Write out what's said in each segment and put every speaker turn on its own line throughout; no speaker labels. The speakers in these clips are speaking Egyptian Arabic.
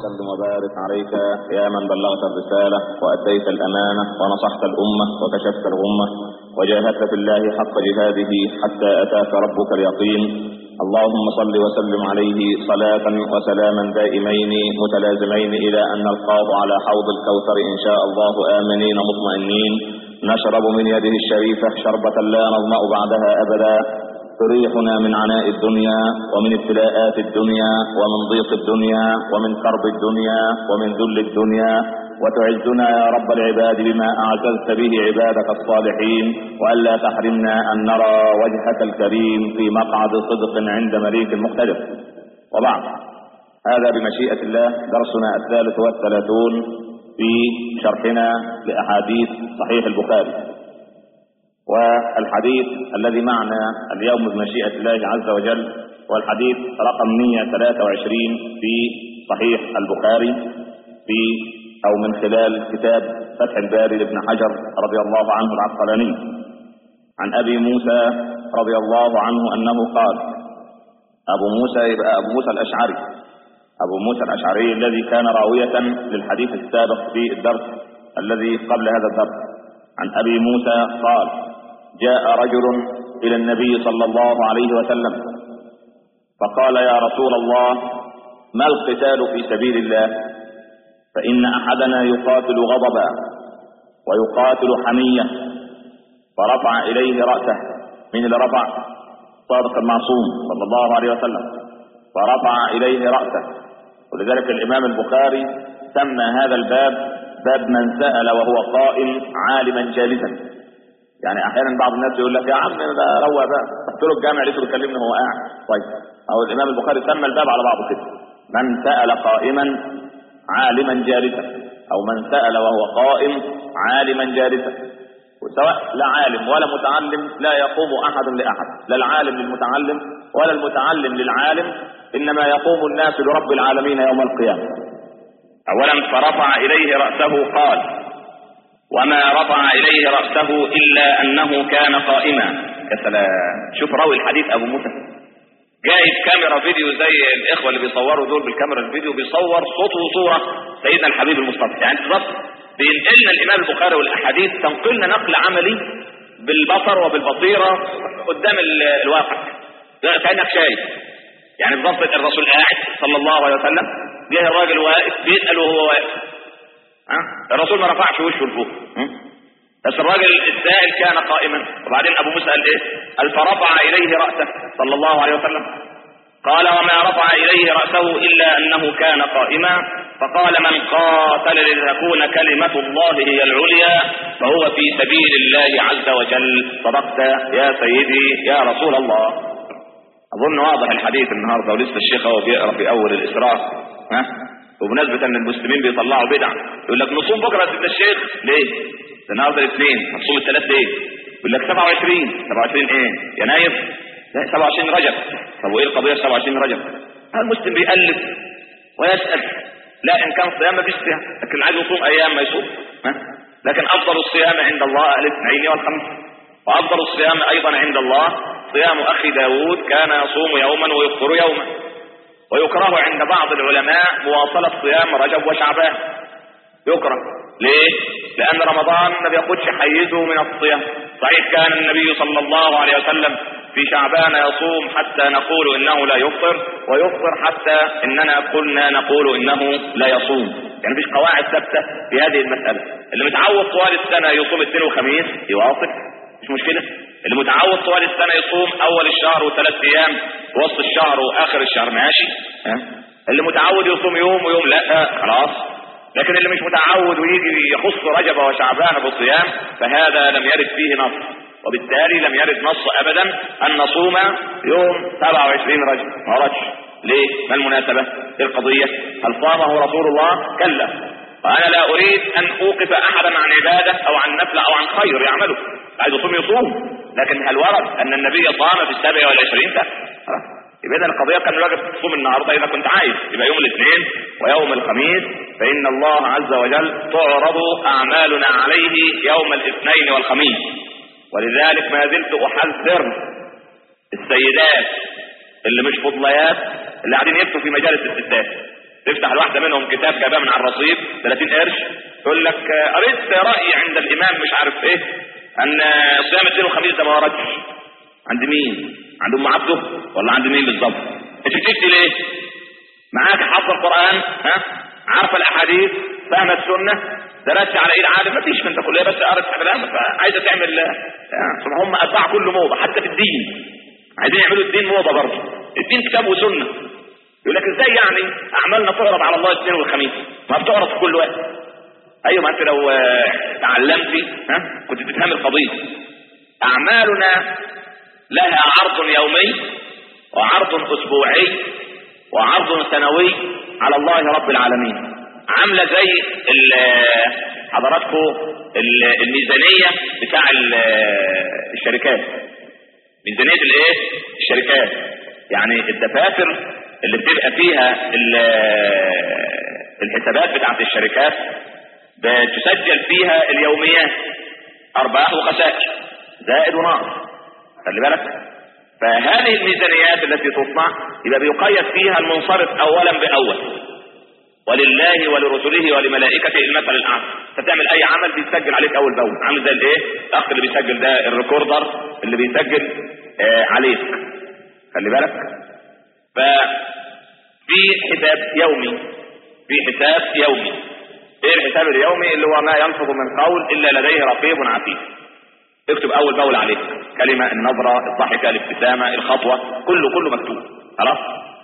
وسلم وبارك عليك يا من بلغت الرسالة وأديت الأمانة ونصحت الأمة وكشفت الغمة وجاهدت في الله حق جهاده حتى أتاك ربك اليقين اللهم صل وسلم عليه صلاة وسلاما دائمين متلازمين إلى أن نلقاه على حوض الكوثر إن شاء الله آمنين مطمئنين نشرب من يده الشريفة شربة لا نظمأ بعدها أبدا تريحنا من عناء الدنيا ومن ابتلاءات الدنيا ومن ضيق الدنيا ومن كرب الدنيا ومن ذل الدنيا وتعزنا يا رب العباد بما أعززت به عبادك الصالحين وألا تحرمنا أن نرى وجهك الكريم في مقعد صدق عند مليك مقتدر وبعد هذا بمشيئة الله درسنا الثالث والثلاثون في شرحنا لأحاديث صحيح البخاري والحديث الذي معنا اليوم بمشيئة الله عز وجل هو الحديث رقم 123 في صحيح البخاري في أو من خلال كتاب فتح الباري لابن حجر رضي الله عنه العسقلاني عن أبي موسى رضي الله عنه أنه قال أبو موسى يبقى أبو موسى الأشعري أبو موسى الأشعري الذي كان راوية للحديث السابق في الدرس الذي قبل هذا الدرس عن أبي موسى قال جاء رجل إلى النبي صلى الله عليه وسلم فقال يا رسول الله ما القتال في سبيل الله فإن أحدنا يقاتل غضبا ويقاتل حمية فرفع إليه رأسه من اللي رفع صادق المعصوم صلى الله عليه وسلم فرفع إليه رأسه ولذلك الإمام البخاري سمى هذا الباب باب من سأل وهو قائم عالما جالسا يعني احيانا بعض الناس يقول لك يا عم ده روق بقى رحت له الجامع لقيته بيكلمني وهو قاعد طيب او الامام البخاري سمى الباب على بعضه كده من سال قائما عالما جالسا او من سال وهو قائم عالما جالسا سواء لا عالم ولا متعلم لا يقوم احد لاحد لا العالم للمتعلم ولا المتعلم للعالم انما يقوم الناس لرب العالمين يوم القيامه اولا فرفع اليه راسه قال وما رفع إليه رأسه إلا أنه كان قائما يا سلام شوف راوي الحديث أبو موسى جايب كاميرا فيديو زي الإخوة اللي بيصوروا دول بالكاميرا الفيديو بيصور صوت وصورة سيدنا الحبيب المصطفى يعني بالظبط بينقلنا الإمام البخاري والأحاديث تنقلنا نقل عملي بالبصر وبالبصيرة قدام الواقع كأنك شايف يعني بالظبط الرسول قاعد صلى الله عليه وسلم جه الراجل واقف بيسأل وهو واقف ها الرسول ما رفعش وشه لفوق بس الراجل السائل كان قائما وبعدين ابو موسى قال ايه قال فرفع اليه راسه صلى الله عليه وسلم قال وما رفع اليه راسه الا انه كان قائما فقال من قاتل لتكون كلمه الله هي العليا فهو في سبيل الله عز وجل صدقت يا سيدي يا رسول الله اظن واضح الحديث النهارده ولسه الشيخ هو بيقرا في اول الاسراء ها وبمناسبة ان المسلمين بيطلعوا بدعة يقول لك نصوم بكرة يا سيدنا الشيخ ليه؟ ده النهارده الاثنين نصوم الثلاث ليه؟ يقول لك 27 27 ايه؟ يناير؟ لا 27 رجب طب وايه القضية 27 رجب؟ المسلم بيألف ويسأل لا ان كان صيام مفيش صيام لكن عايز يصوم ايام ما يصوم ها؟ لكن افضل الصيام عند الله الاثنين والخميس وافضل الصيام ايضا عند الله صيام اخي داود كان يصوم يوما ويفطر يوما ويكره عند بعض العلماء مواصلة صيام رجب وشعبان يكره ليه؟ لأن رمضان ما بياخدش حيزه من الصيام صحيح كان النبي صلى الله عليه وسلم في شعبان يصوم حتى نقول إنه لا يفطر ويفطر حتى إننا كنا نقول إنه لا يصوم يعني مفيش قواعد ثابتة في هذه المسألة اللي متعود طوال السنة يصوم اثنين وخميس يواصل مش مشكلة اللي متعود طوال السنة يصوم أول الشهر وثلاث أيام وسط الشهر وآخر الشهر ماشي ها؟ اللي متعود يصوم يوم ويوم لا خلاص لكن اللي مش متعود ويجي يخص رجب وشعبان بالصيام فهذا لم يرد فيه نص وبالتالي لم يرد نص أبدا أن نصوم يوم 27 رجب ما وردش ليه؟ ما المناسبة؟ ايه القضية؟ هل صامه رسول الله؟ كلا وأنا لا أريد أن أوقف أحدا عن عبادة أو عن نفل أو عن خير يعمله عايز يصوم يصوم لكن هل ورد أن النبي صام في السابع والعشرين لا يبقى إذا القضية كان الواجب تصوم النهاردة إذا كنت عايز يبقى يوم الاثنين ويوم الخميس فإن الله عز وجل تعرض أعمالنا عليه يوم الاثنين والخميس ولذلك ما زلت أحذر السيدات اللي مش فضليات اللي قاعدين يكتبوا في مجالس الستات تفتح الواحده منهم كتاب جابها من على الرصيف 30 قرش تقول لك قريت راي عند الامام مش عارف ايه ان صيام الاثنين والخميس ده ما وردش عند مين؟ عند ام عبده ولا عند مين بالظبط؟ انت بتكتب ليه؟ معاك حفظ القران ها؟ عارفه الاحاديث فاهمه السنه درست على ايد عالم مفيش من ده كله بس قرت كلام فعايزه تعمل يعني هم اتباع كل موضه حتى في الدين عايزين يعملوا الدين موضه برضه الدين كتاب وسنه يقول لك ازاي يعني اعمالنا تعرض على الله الاثنين والخميس ما بتعرض في كل وقت ايوه ما انت لو تعلمتي ها كنت تفهم القضيه اعمالنا لها عرض يومي وعرض اسبوعي وعرض سنوي على الله رب العالمين عامله زي حضراتكم الميزانيه بتاع الشركات ميزانيه الايه الشركات يعني الدفاتر اللي بتبقى فيها الحسابات بتاعت الشركات بتسجل فيها اليوميات ارباح وخسائر زائد وناقص خلي بالك فهذه الميزانيات التي تصنع يبقى بيقيد فيها المنصرف اولا باول ولله ولرسله ولملائكته المثل الاعلى فتعمل اي عمل بيسجل عليك اول باول عامل زي الايه الاخ اللي بيسجل ده الريكوردر اللي بيسجل آه عليك خلي بالك ففي حساب يومي في حساب يومي ايه الحساب اليومي اللي هو ما ينفض من قول الا لديه رقيب عتيد اكتب اول باول عليك كلمه النظره الضحكه الابتسامه الخطوه كله كله مكتوب خلاص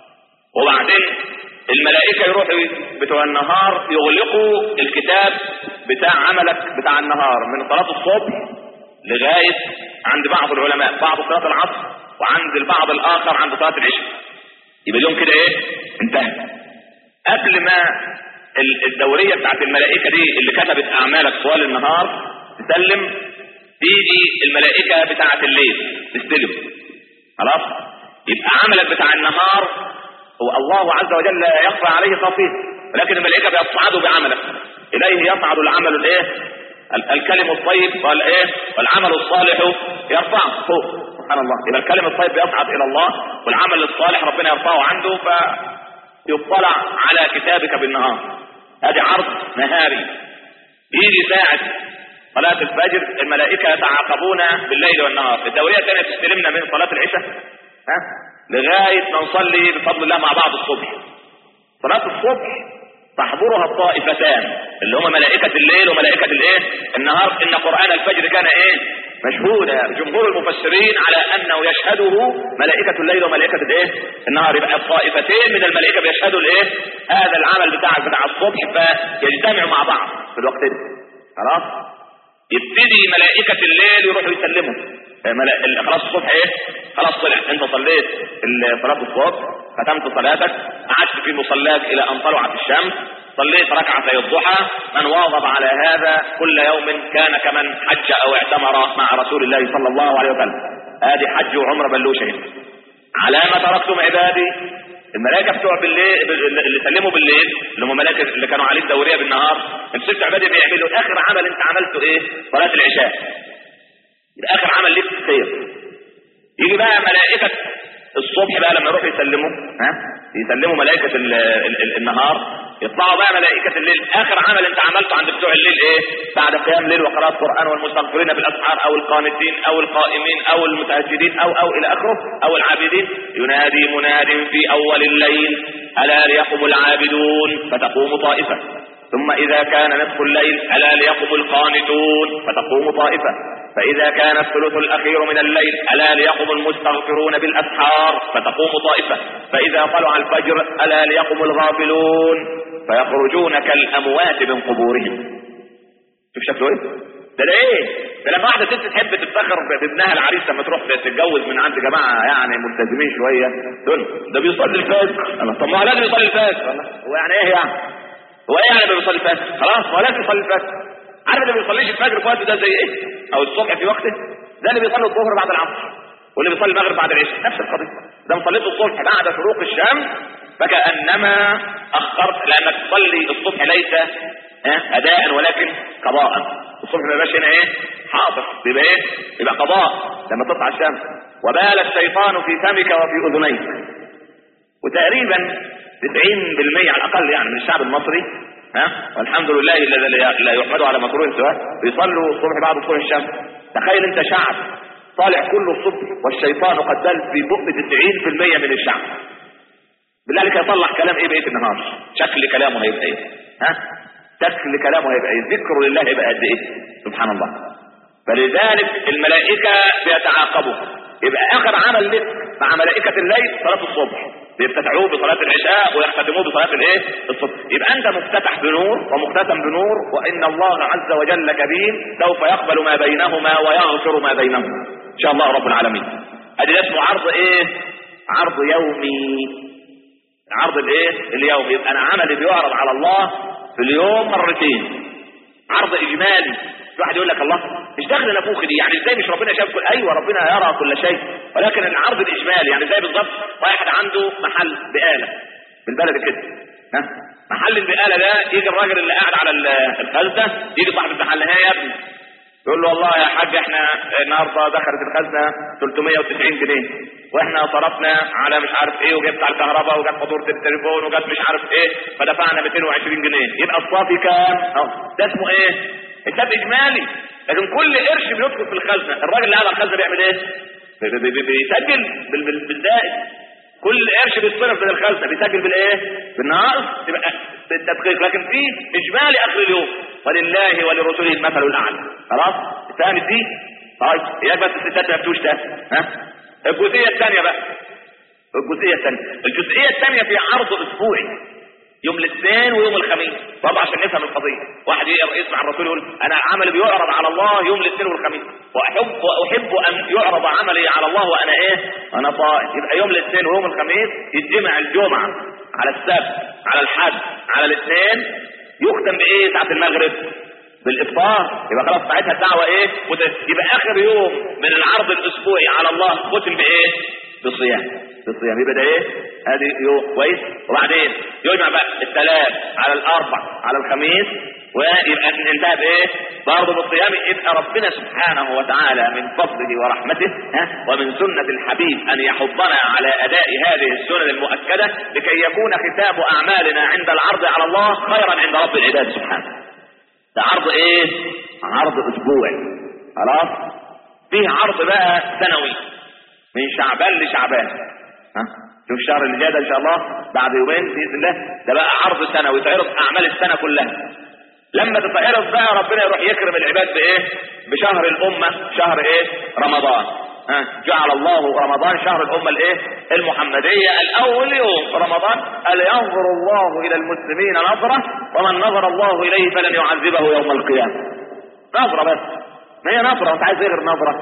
وبعدين الملائكة يروحوا بتوع النهار يغلقوا الكتاب بتاع عملك بتاع النهار من صلاة الصبح لغاية عند بعض العلماء بعض صلاة العصر وعند البعض الآخر عند صلاة العشاء يبقى اليوم كده ايه انتهى قبل ما الدورية بتاعت الملائكة دي اللي كتبت أعمالك طوال النهار تسلم تيجي الملائكة بتاعت الليل تستلم خلاص يبقى عملك بتاع النهار هو الله عز وجل لا يخفى عليه خفيف ولكن الملائكه بيصعدوا بعملك اليه يصعد العمل الايه الكلم الطيب والايه والعمل الصالح يرفعه فوق سبحان الله يبقى الكلم الطيب بيصعد الى الله والعمل الصالح ربنا يرفعه عنده فيطلع على كتابك بالنهار هذه عرض نهاري يجي ساعة صلاة الفجر الملائكة يتعاقبون بالليل والنهار الدورية الثانية تستلمنا من صلاة العشاء ها لغاية ما نصلي بفضل الله مع بعض الصبح صلاة الصبح تحضرها الطائفتان اللي هم ملائكة الليل وملائكة الايه النهار ان قرآن الفجر كان ايه مشهودا جمهور المفسرين على انه يشهده ملائكة الليل وملائكة الايه النهار يبقى الطائفتين من الملائكة بيشهدوا الايه هذا العمل بتاعك بتاع الصبح فيجتمعوا مع بعض في الوقت ده خلاص يبتدي ملائكة الليل يروحوا يسلموا خلاص الصبح ايه خلاص طلع انت صليت صلاة الصبح ختمت صلاتك قعدت في مصلاك الى ان طلعت الشمس صليت ركعتي الضحى من واظب على هذا كل يوم كان كمن حج او اعتمر مع رسول الله صلى الله عليه وسلم ادي حج وعمره بلوشه على ما تركتم عبادي الملائكه بتوع بالليل اللي سلموا بالليل اللي هم ملائكه اللي كانوا عليه الدوريه بالنهار انتوا عبادي بيعملوا اخر عمل انت عملته ايه صلاه العشاء يبقى اخر عمل ليك خير يجي بقى ملائكة الصبح بقى لما يروحوا يسلموا ها يسلموا ملائكة ال ال ال النهار يطلعوا بقى ملائكة الليل اخر عمل انت عملته عند بتوع الليل ايه بعد قيام ليل وقراءة قرآن والمستغفرين بالاسحار او القانتين او القائمين او المتهجدين او او الى اخره او العابدين ينادي مناد في اول الليل الا ليقم العابدون فتقوم طائفة ثم اذا كان نصف الليل الا ليقم القانتون فتقوم طائفة فإذا كان الثلث الأخير من الليل ألا ليقم المستغفرون بالأسحار فتقوم طائفة فإذا طلع الفجر ألا ليقم الغافلون فيخرجون كالأموات من قبورهم شوف شكله ايه ده ده ايه ده لما واحده ست تحب تفتخر بابنها العريس لما تروح تتجوز من عند جماعه يعني ملتزمين شويه دول ده بيصلي الفجر طب ما هو لازم يصلي الفجر هو يعني ايه يعني هو ايه يعني بيصلي الفجر خلاص هو لازم يصلي الفجر عارف اللي بيصليش الفجر في وقته ده زي ايه او الصبح في وقته ده اللي بيصلي الظهر بعد العصر واللي بيصلي المغرب بعد العشاء نفس القضيه ده صليت الصبح بعد شروق الشمس فكانما اخرت لانك تصلي الصبح ليس اداء ولكن قضاء الصبح ما يبقاش هنا ايه حاضر بيبقى ايه يبقى قضاء لما تطلع الشمس وبال الشيطان في فمك وفي اذنيك وتقريبا 90% على الاقل يعني من الشعب المصري ها والحمد لله الذي لا يحمد على مكروه سواء بيصلوا الصبح بعد طلوع الشمس تخيل انت شعب طالع كل الصبح والشيطان قد دل في بق 90% من الشعب بالله عليك يطلع كلام ايه بقيه النهار شكل كلامه هيبقى ايه ها شكل كلامه هيبقى ايه ذكر لله هيبقى قد ايه سبحان الله فلذلك الملائكه بيتعاقبوا يبقى اخر عمل لك مع ملائكه الليل صلاه الصبح بيفتتحوه بصلاة العشاء ويختتموه بصلاة الايه؟ الصبح، يبقى انت مفتتح بنور ومختتم بنور وان الله عز وجل كبير سوف يقبل ما بينهما ويغفر ما بينهما. ان شاء الله رب العالمين. ادي ده اسمه عرض ايه؟ عرض يومي. عرض الايه؟ اليومي، يبقى انا عملي بيعرض على الله في اليوم مرتين. عرض اجمالي في واحد يقول لك الله مش داخل نافوخ دي يعني ازاي مش ربنا شاف كل ايوه ربنا يرى كل شيء ولكن العرض الاجمالي يعني زي بالظبط واحد عنده محل بقاله بالبلد كده ها محل البقاله ده يجي الراجل اللي قاعد على الخزنه يجي صاحب المحل ها يا ابني يقول له والله يا حاج احنا النهارده دخلت الخزنه 390 جنيه واحنا صرفنا على مش عارف ايه وجبت على الكهرباء وجت فاتوره التليفون وجت مش عارف ايه فدفعنا 220 جنيه يبقى الصافي كام؟ اه ده اسمه ايه؟ حساب اجمالي لكن كل قرش بيدخل في الخزنه الراجل اللي قاعد على الخزنه بيعمل ايه؟ بيسجل بالزائد كل قرش بيتصرف من الخزنه بيسجل بالايه؟ بالناقص تبقى بالتدقيق لكن في اجمالي اخر اليوم ولله ولرسوله المثل الاعلى خلاص؟ فهمت دي؟ طيب اياك بس الستات ما يفتوش ده ها؟ الجزئيه الثانيه بقى الجزئيه الثانيه الجزئيه الثانيه في عرض اسبوعي يوم الاثنين ويوم الخميس طبعا عشان نفهم القضيه واحد يسمع الرسول يقول انا عملي بيعرض على الله يوم الاثنين والخميس واحب واحب ان يعرض عملي على الله وانا ايه انا صائم يبقى يوم الاثنين ويوم الخميس يتجمع الجمعه على السبت على الحد على الاثنين يختم بايه ساعه المغرب بالافطار يبقى خلاص ساعتها الدعوه ايه يبقى اخر يوم من العرض الاسبوعي على الله ختم بايه بصيام بالصيام يبقى ده ايه ادي يوم كويس وبعدين يجمع بقى الثلاث على الاربع على الخميس ويبقى انتهى بايه برضه بالصيام يبقى ربنا سبحانه وتعالى من فضله ورحمته ها ومن سنة الحبيب ان يحضنا على اداء هذه السنن المؤكدة لكي يكون ختام اعمالنا عند العرض على الله خيرا عند رب العباد سبحانه ده عرض ايه عرض اسبوعي خلاص فيه عرض بقى سنوي من شعبان لشعبان ها شوف الشهر اللي جاي ده ان شاء الله بعد يومين باذن الله ده بقى عرض سنوي تعرض اعمال السنه كلها لما تتعرض بقى ربنا يروح يكرم العباد بايه بشهر الامه شهر ايه رمضان ها جعل الله رمضان شهر الامه الايه المحمديه الاول يوم رمضان قال ينظر الله الى المسلمين نظره ومن نظر الله اليه فلن يعذبه يوم القيامه نظره بس ما هي نظره انت عايز ايه غير نظره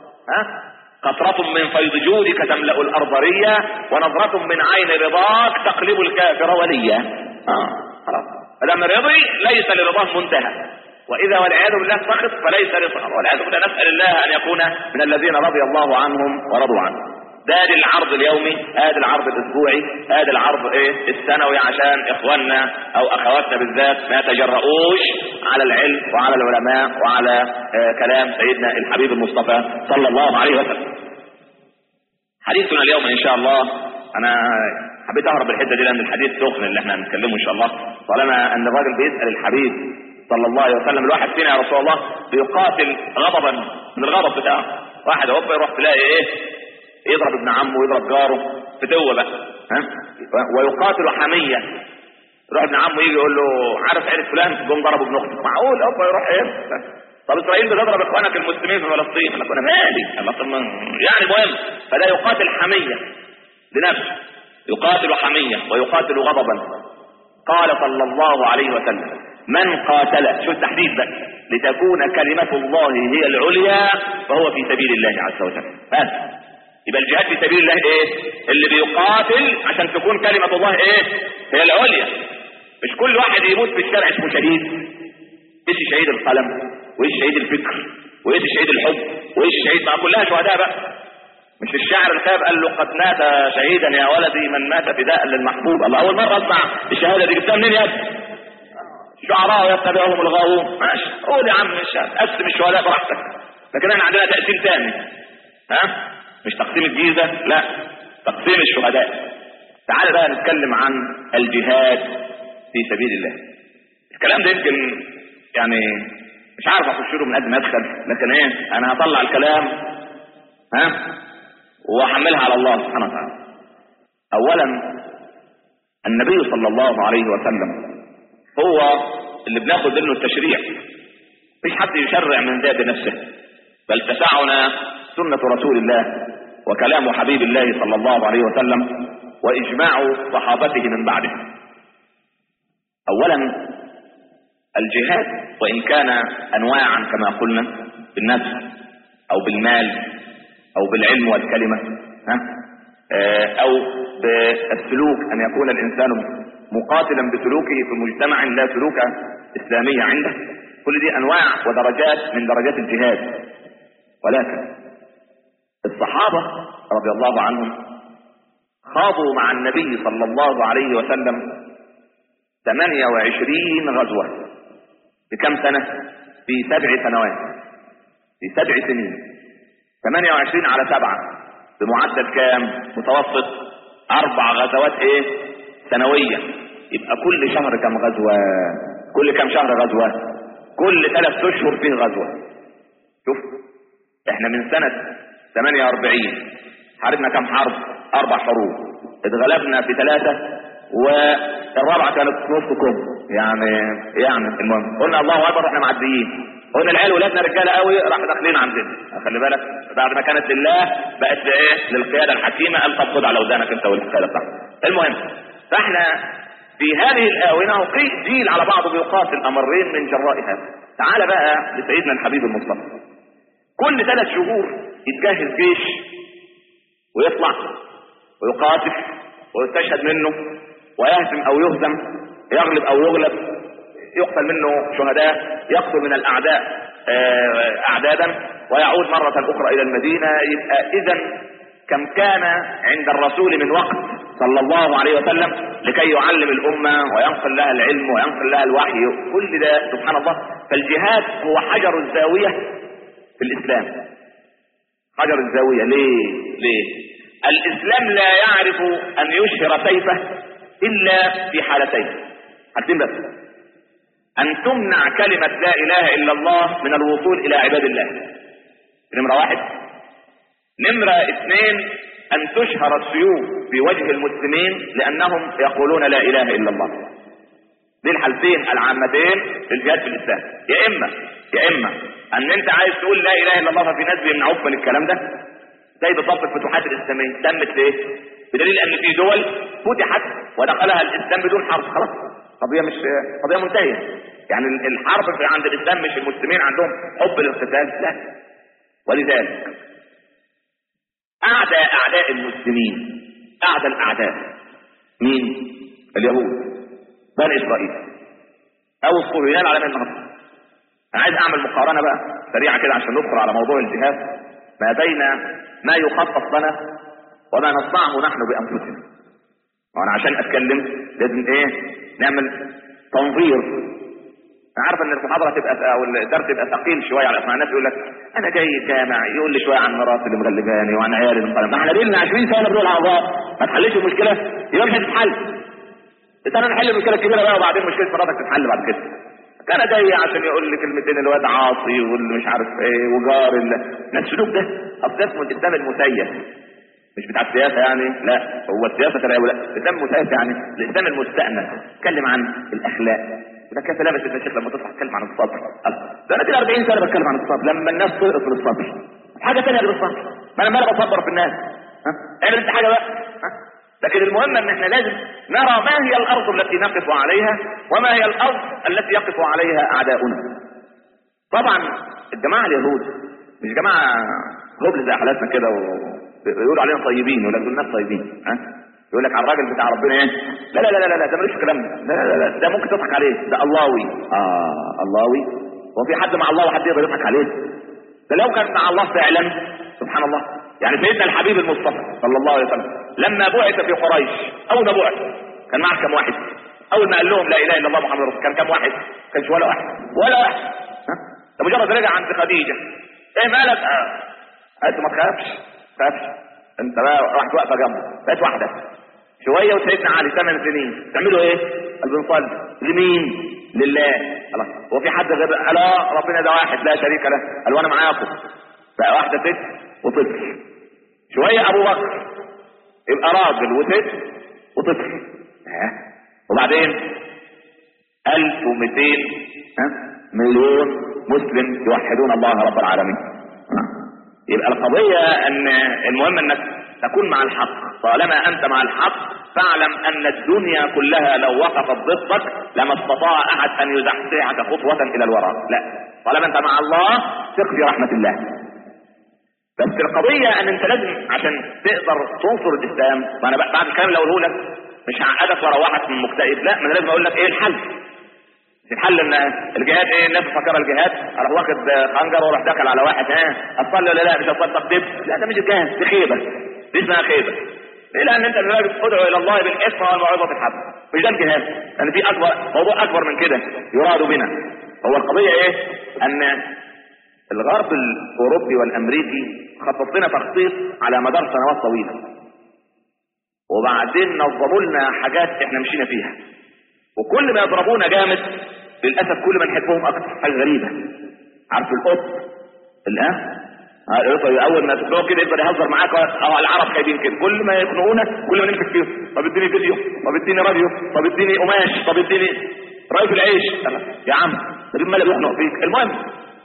ها قطرة من فيض جودك تملأ الأرض ريا ونظرة من عين رضاك تقلب الكافر وليا آه خلاص فلما رضي ليس لرضاه منتهى وإذا والعياذ بالله سخط فليس رضاه والعياذ بالله نسأل الله أن يكون من الذين رضي الله عنهم ورضوا عنه ده ادي العرض اليومي ادي العرض الاسبوعي ادي العرض ايه السنوي عشان اخواننا او اخواتنا بالذات ما يتجرؤوش على العلم وعلى العلماء وعلى آه كلام سيدنا الحبيب المصطفى صلى الله عليه وسلم حديثنا اليوم ان شاء الله انا حبيت اهرب الحته دي لان الحديث سخن اللي احنا هنتكلمه ان شاء الله طالما ان الراجل بيسال الحبيب صلى الله عليه وسلم الواحد فينا يا رسول الله بيقاتل غضبا من الغضب بتاعه واحد هوب يروح تلاقي ايه يضرب ابن عمه ويضرب جاره فتوه بقى ها ويقاتل حميه يروح ابن عمه يجي يقول له عارف عيلة فلان جم ضربوا ابن اختك معقول هوب يروح ايه طب اسرائيل بتضرب اخوانك المسلمين في فلسطين انا كنا مالي الله طب يعني مهم فلا يقاتل حميه لنفسه يقاتل حميه ويقاتل غضبا قال صلى الله عليه وسلم من قاتل شو التحديد بقى لتكون كلمة الله هي العليا فهو في سبيل الله عز وجل بس يبقى الجهاد في سبيل الله ايه اللي بيقاتل عشان تكون كلمة الله ايه هي العليا مش كل واحد يموت في الشارع اسمه شهيد ايش شهيد القلم وايش شهيد الفكر وايش شهيد الحب وايش شهيد ما كلها شهداء بقى مش الشاعر الخاب قال له قد مات شهيدا يا ولدي من مات فداء للمحبوب الله اول مره اسمع الشهاده دي جبتها منين يا ابني الشعراء يتبعهم الغاوون ماشي قول يا عم الشهاده قسم الشهداء براحتك لكن احنا عندنا تقسيم ثاني ها مش تقسيم الجيزه لا تقسيم الشهداء تعال بقى نتكلم عن الجهاد في سبيل الله الكلام ده يمكن يعني مش عارف اخش له من قد ما ادخل لكن ايه انا هطلع الكلام ها واحملها على الله سبحانه وتعالى اولا النبي صلى الله عليه وسلم هو اللي بناخد منه التشريع مفيش حد يشرع من ذات نفسه بل تسعنا سنة رسول الله وكلام حبيب الله صلى الله عليه وسلم وإجماع صحابته من بعده أولا الجهاد وإن كان أنواعا كما قلنا بالنفس أو بالمال أو بالعلم والكلمة ها؟ أو بالسلوك أن يكون الإنسان مقاتلا بسلوكه في مجتمع لا سلوك إسلامية عنده كل دي أنواع ودرجات من درجات الجهاد ولكن الصحابة رضي الله عنهم خاضوا مع النبي صلى الله عليه وسلم 28 غزوة في كم سنة؟ في سبع سنوات في سبع سنين 28 على سبعة بمعدل كام؟ متوسط أربع غزوات إيه؟ سنوية يبقى كل شهر كم غزوة؟ كل كم شهر غزوة؟ كل ثلاث أشهر فيه غزوة شوف احنا من سنة 48 حاربنا كم حرب؟ أربع حروب اتغلبنا في ثلاثة والرابعة كانت نص كم يعني يعني المهم قلنا الله أكبر احنا معديين قلنا العيال ولادنا رجاله قوي راح داخلين عندنا خلي بالك بعد ما كانت لله بقت لايه للقياده الحكيمه قال طب خد على ودانك انت والقياده بتاعتك المهم فاحنا في هذه الاونه وقي جيل على بعضه بيقاتل امرين من جراء هذا تعال بقى لسيدنا الحبيب المصطفى كل ثلاث شهور يتجهز جيش ويطلع ويقاتل ويستشهد منه ويهزم او يهزم يغلب او يغلب يقتل منه شهداء يقتل من الاعداء اعدادا ويعود مرة اخرى الى المدينة يبقى اذا كم كان عند الرسول من وقت صلى الله عليه وسلم لكي يعلم الامة وينقل لها العلم وينقل لها الوحي كل ده سبحان الله فالجهاد هو حجر الزاوية في الاسلام حجر الزاوية ليه ليه الاسلام لا يعرف ان يشهر سيفه الا في حالتين حالتين بس ان تمنع كلمة لا اله الا الله من الوصول الى عباد الله نمرة واحد نمرة اثنين ان تشهر السيوف في وجه المسلمين لانهم يقولون لا اله الا الله دي الحالتين العامتين للجهاد في الاسلام يا اما يا اما ان انت عايز تقول لا اله الا الله ففي ناس بيمنعوك من الكلام ده زي بالضبط الفتوحات الاسلاميه تمت ليه؟ بدليل ان في دول فتحت ودخلها الاسلام بدون حرب خلاص قضيه مش قضيه منتهيه يعني الحرب في عند الاسلام مش المسلمين عندهم حب للقتال لا ولذلك اعدى اعداء المسلمين اعدى الاعداء مين؟ اليهود بني اسرائيل او الصهيونيين على النهارده انا عايز اعمل مقارنه بقى سريعه كده عشان ندخل على موضوع الجهاد ما بين ما يخطط لنا وما نصنعه نحن بانفسنا وانا عشان اتكلم لازم ايه نعمل تنظير انا عارف ان المحاضره تبقى او الدرس يبقى ثقيل شويه على اسماء الناس يقول لك انا جاي الجامع يقول لي شويه عن مراتي اللي مغلباني وعن عيالي المقلم ما احنا لنا 20 سنه بنقول على الله ما تحلش المشكله يبقى مش هتتحل بس انا نحل المشكله الكبيره بقى وبعدين مشكله مراتك تتحل بعد كده كان جاي عشان يقول لي كلمتين الواد عاصي واللي مش عارف ايه وجار الناس السلوك ده اصل اسمه الاسلام المسيس مش بتاع السياسه يعني لا هو السياسه ترى لا الاسلام المسيس يعني الاسلام المستأنس اتكلم عن الاخلاق وده كيف لابس ابن الشيخ لما تطلع تتكلم عن الصبر ده انا كده 40 سنه بتكلم عن الصبر لما الناس تقف للصبر حاجه ثانيه غير الصبر ما انا ما انا بصبر في الناس ها اعمل انت حاجه بقى ها لكن المهم ان احنا لازم نرى ما هي الارض التي نقف عليها وما هي الارض التي يقف عليها اعداؤنا طبعا الجماعه اليهود مش جماعه هبل زي حالاتنا كده ويقولوا علينا طيبين يقول لك دول ناس طيبين ها يقول لك على الراجل بتاع ربنا ايه لا لا لا لا لا ده ملوش كلام لا لا لا ده ممكن تضحك عليه ده اللهوي اه اللهوي هو في حد مع الله وحد يقدر يضحك عليه ده لو كان مع الله فعلا سبحان الله يعني سيدنا الحبيب المصطفى صلى الله عليه وسلم لما بعث في قريش اول ما بعث كان معه كم واحد اول ما قال لهم لا اله الا الله محمد رسول كان كم واحد كانش ولا واحد ولا واحد ها ده مجرد رجع عند خديجه ايه مالك آه. قالت ما تخافش تخافش انت بقى راحت واقفه جنبه بقت واحده شويه وسيدنا علي ثمان سنين تعملوا ايه؟ قال بنصلي لمين؟ لله خلاص هو في حد غير لا ربنا ده واحد لا شريك له قال وانا معاكم بقى واحده ست وطفل شويه ابو بكر يبقى راجل وست وطفل ها وبعدين 1200 ها مليون مسلم يوحدون الله رب العالمين يبقى القضية ان المهم انك تكون مع الحق طالما انت مع الحق فاعلم ان الدنيا كلها لو وقفت ضدك لما استطاع احد ان يزحزحك خطوة الى الوراء لا طالما انت مع الله ثق في رحمة الله بس القضية ان انت لازم عشان تقدر تنصر الاسلام وانا بعد الكلام اللي اقوله لك مش هعقدك واروحك من مكتئب لا ما انا لازم اقول لك ايه الحل الحل ان الجهاد ايه الناس فكر الجهاد اروح واخد خنجر واروح داخل على واحد ها اصلي ولا لا مش اصلي تقديم لا ده مش الجهاد دي خيبه دي اسمها خيبه ليه لان انت دلوقتي تدعو الى الله بالاسم والموعظه الحسنه مش ده الجهاد لان في اكبر موضوع اكبر من كده يراد بنا هو القضيه ايه ان الغرب الاوروبي والامريكي خطط لنا تخطيط على مدار سنوات طويله وبعدين نظموا لنا حاجات احنا مشينا فيها وكل ما يضربونا جامد للاسف كل ما نحبهم اكتر حاجه غريبه عارف القط الان اول ما تسمعه كده يقدر يهزر معاك اه العرب خايبين كده كل ما يخنقونا كل ما نمسك فيهم طب اديني فيديو طب اديني راديو طب اديني قماش طب اديني رغيف العيش يا عم ده مالك بيخنق فيك المهم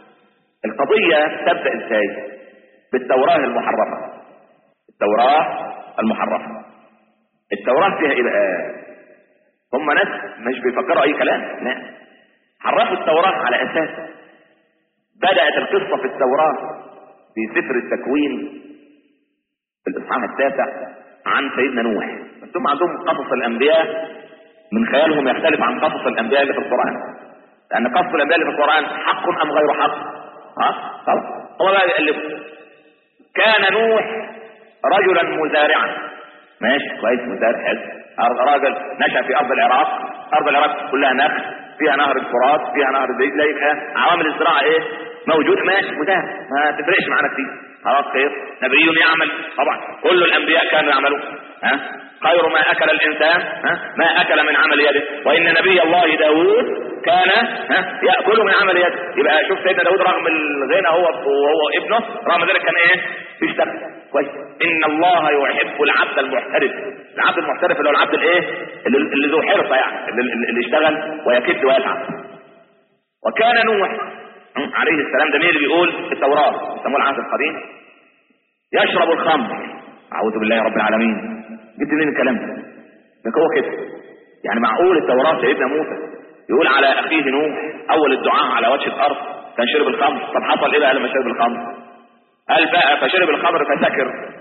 القضيه تبدا ازاي بالتوراه المحرفه التوراه المحرفه التوراه فيها ايه بقى هم ناس مش بيفكروا اي كلام لا حرفوا التوراة على اساس بدأت القصة في التوراة في سفر التكوين في الاصحاح التاسع عن سيدنا نوح بس هم عندهم قصص الانبياء من خيالهم يختلف عن قصص الانبياء اللي في القرآن لان قصص الانبياء اللي في القرآن حق ام غير حق ها خلاص هو بقى يقلب كان نوح رجلا مزارعا ماشي كويس مزارع حلو راجل نشأ في أرض العراق أرض العراق كلها نخل فيها نهر الفرات فيها نهر دجلة عوامل الزراعة إيه موجود ماشي مزارع ما تفرقش معانا كتير خلاص خير نبي يعمل طبعا كل الأنبياء كانوا يعملون ها خير ما أكل الإنسان ها ما أكل من عمل يده وإن نبي الله داود كان ها يأكل من عمل يده يبقى شوف سيدنا داود رغم الغنى هو وهو ابنه رغم ذلك كان إيه بيشتغل كويس ان الله يحب العبد المحترف العبد المحترف اللي هو العبد الايه اللي, اللي ذو حرفه يعني اللي, اللي يشتغل ويكد ويتعب وكان نوح عليه السلام ده مين اللي بيقول في التوراه يسموه العهد القديم يشرب الخمر اعوذ بالله رب العالمين جبت منين الكلام ده ده هو كده يعني معقول التوراه سيدنا موسى يقول على اخيه نوح اول الدعاء على وجه الارض كان شرب الخمر طب حصل ايه بقى لما شرب الخمر قال بقى فشرب الخمر فسكر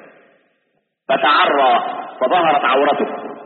فتعرى فظهرت عورته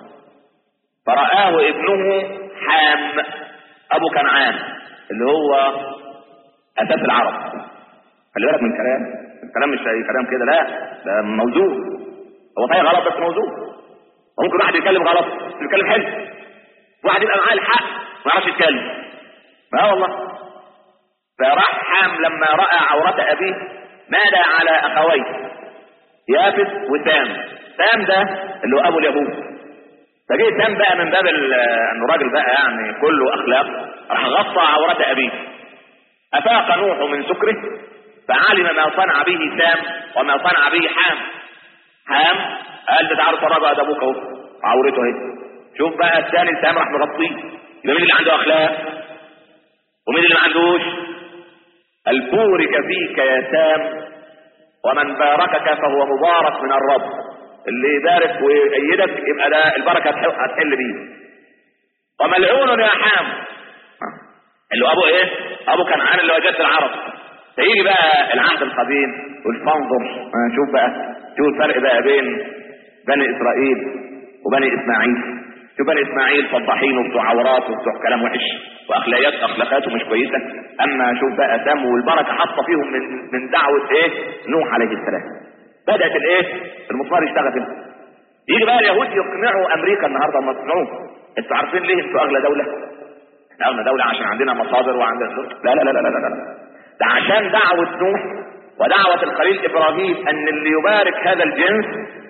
فرآه ابنه حام ابو كنعان اللي هو اساس العرب خلي بالك من الكلام الكلام مش اي كلام كده لا ده موجود هو صحيح غلط بس موجود ممكن واحد يتكلم غلط يتكلم حلو واحد يبقى معاه الحق ما يعرفش يتكلم اه والله فراح حام لما راى عورة ابيه نادى على اخويه يافس وسام سام ده اللي هو ابو اليهود فجه سام بقى من باب انه راجل بقى يعني كله اخلاق راح غطى عورة ابيه افاق نوح من سكره فعلم ما صنع به سام وما صنع به حام حام قال ده تعالوا اتفرجوا ده ابوك اهو عورته اهي شوف بقى الثاني سام راح مغطيه يبقى مين اللي عنده اخلاق ومين اللي ما عندوش البورك فيك يا سام ومن باركك فهو مبارك من الرب اللي يبارك ويأيدك يبقى ده البركة هتحل بيه وملعون يا حام اللي هو ابو ايه ابو كنعان اللي هو جد العرب فيجي بقى العهد القديم والفانظر شوف بقى شوف الفرق بقى بين بني اسرائيل وبني اسماعيل شوف بني اسماعيل فضحين وبتوع عورات وبتوع كلام وحش واخلاقيات اخلاقاته مش كويسه اما شوف بقى دم والبركه حاطه فيهم من من دعوه ايه نوح عليه السلام بدات الايه المسمار يشتغل هنا يجي بقى اليهود يقنعوا امريكا النهارده ما تقنعوه انتوا عارفين ليه انتوا اغلى دوله احنا اغلى دوله عشان عندنا مصادر وعندنا لا لا لا لا لا لا, لا. ده عشان دعوه نوح ودعوه الخليل ابراهيم ان اللي يبارك هذا الجنس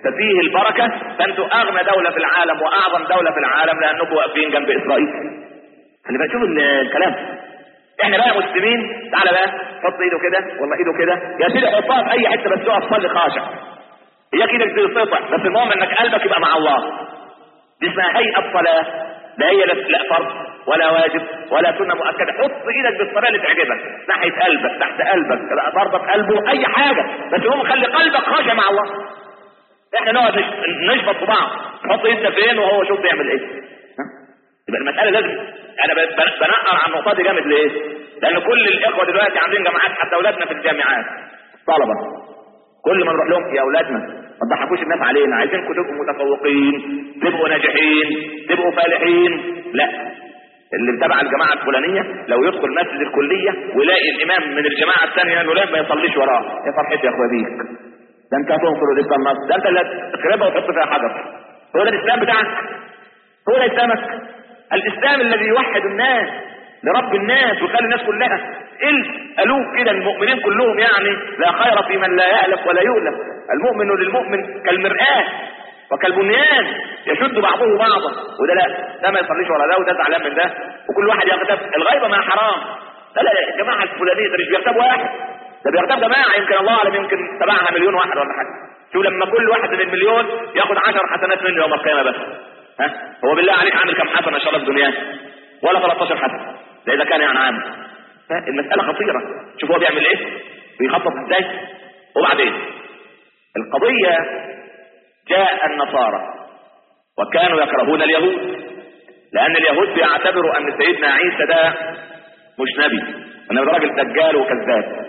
ففيه البركة فانتوا اغنى دولة في العالم واعظم دولة في العالم لانكم واقفين جنب اسرائيل خلي بالك شوف الكلام احنا بقى مسلمين تعالى بقى حط ايده كده والله ايده كده يا سيدي حطها في اي حته بس تقف صلي خاشع هي كده بتنقطع بس المهم انك قلبك يبقى مع الله دي اسمها هيئه صلاه لا هي لا فرض ولا واجب ولا سنه مؤكده حط ايدك بالطريقه اللي تعجبك ناحيه قلبك تحت قلبك ضربك قلبه اي حاجه بس المهم خلي قلبك خاشع مع الله احنا نقعد نشبط في بعض نحط ايدنا فين وهو شوف بيعمل ايه يبقى المساله لازم انا بنقر على النقطه دي جامد ليه؟ لان كل الاخوه دلوقتي عاملين جامعات حتى اولادنا في الجامعات طلبه كل ما نروح لهم يا اولادنا ما تضحكوش الناس علينا عايزينكم تبقوا متفوقين تبقوا ناجحين تبقوا فالحين لا اللي تبع الجماعه الفلانيه لو يدخل مسجد الكليه ويلاقي الامام من الجماعه الثانيه انه ما يصليش وراه يا فرحتي يا اخويا بيك ده انت هتنصر الاسلام مصر ده انت اللي تخربها وتحط فيها حجر هو ده الاسلام بتاعك هو ده اسلامك الاسلام الذي يوحد الناس لرب الناس ويخلي الناس كلها الف الوف كده المؤمنين كلهم يعني لا خير في من لا يألف ولا يؤلف المؤمن للمؤمن كالمرآة وكالبنيان يشد بعضه بعضا وده لا ده ما يصليش ولا ده وده زعلان من ده وكل واحد يغتاب الغيبه ما حرام لا لا الجماعه الفلانيه ده مش بيغتاب واحد ده بيغتاب جماعه يمكن الله اعلم يمكن تبعها مليون واحد ولا حاجه شوف لما كل واحد من المليون ياخد 10 حسنات منه يوم القيامه بس ها هو بالله عليك عامل كم حسنه ان شاء الله في الدنيا ولا 13 حسنه ده اذا كان يعني عامل المساله خطيره شوف هو بيعمل ايه بيخطط ازاي وبعدين القضيه جاء النصارى وكانوا يكرهون اليهود لان اليهود بيعتبروا ان سيدنا عيسى ده مش نبي ان ده راجل دجال وكذاب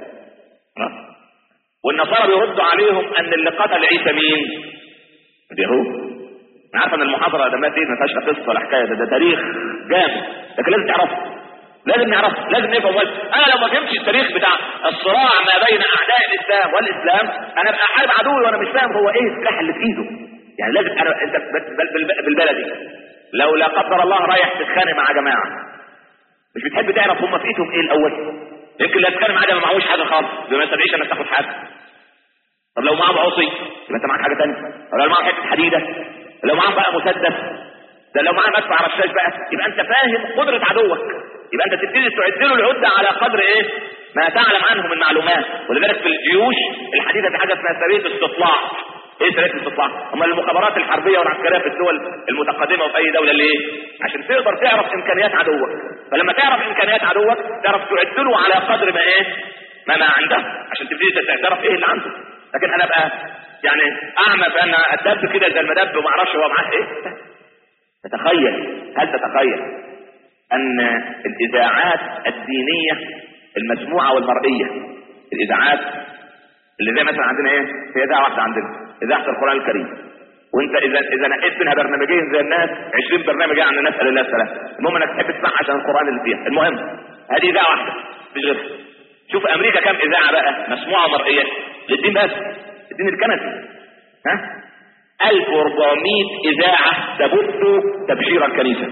والنصارى بيردوا عليهم ان اللي قتل عيسى مين اليهود انا عارف ان المحاضره ده ما فيه ما فيهاش قصه ولا حكايه ده, ده تاريخ جامد لكن لازم تعرفه لازم نعرفه لازم نفهم انا لو ما فهمتش التاريخ بتاع الصراع ما بين اعداء الاسلام والاسلام انا ابقى حارب عدوي وانا مش فاهم هو ايه السلاح اللي في ايده يعني لازم انا انت بالبلدي لو لا قدر الله رايح تتخانق مع جماعه مش بتحب تعرف هم في ايدهم ايه الاول يمكن لا تتخانق معاه ما معهوش حاجه خالص ما يستدعيش انك تاخد حاجه طب لو معاه عصي يبقى انت معاك حاجه ثانيه طب لو معاه حته حديده لو معاه بقى مسدس ده لو معاه مدفع رشاش بقى يبقى انت فاهم قدره عدوك يبقى انت تبتدي تعد له العده على قدر ايه ما تعلم عنه من معلومات ولذلك في الجيوش الحديثه في حاجه اسمها سريه استطلاع ايه سريه الاستطلاع هم المخابرات الحربيه والعسكريه في الدول المتقدمه وفي اي دوله ليه عشان تقدر تعرف امكانيات عدوك فلما تعرف امكانيات عدوك تعرف تعد له على قدر ما ايه ما ما عنده عشان تبتدي تعرف ايه اللي عنده لكن انا بقى يعني اعمى بان ادب كده زي المدب وما اعرفش هو معاه ايه تتخيل هل تتخيل ان الاذاعات الدينيه المسموعه والمرئيه الاذاعات اللي زي مثلا عندنا ايه في اذاعه واحده عندنا اذاعه القران الكريم وانت اذا اذا نقيت منها برنامجين زي الناس 20 برنامج يعني نسال الله السلام المهم انك تحب تسمعها عشان القران اللي فيها المهم هذه اذاعه واحده مش غيرها شوف امريكا كم اذاعه بقى مسموعه مرئيه للدين بس الدين الكنسي ها 1400 اذاعه تبث تبشير الكنيسه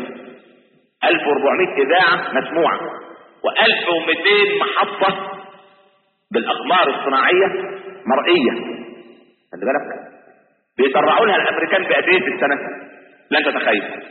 1400 اذاعه مسموعه و1200 محطه بالاقمار الصناعيه مرئيه خلي بالك بيطرعوا لها الامريكان بقد ايه في السنه لن تتخيل 60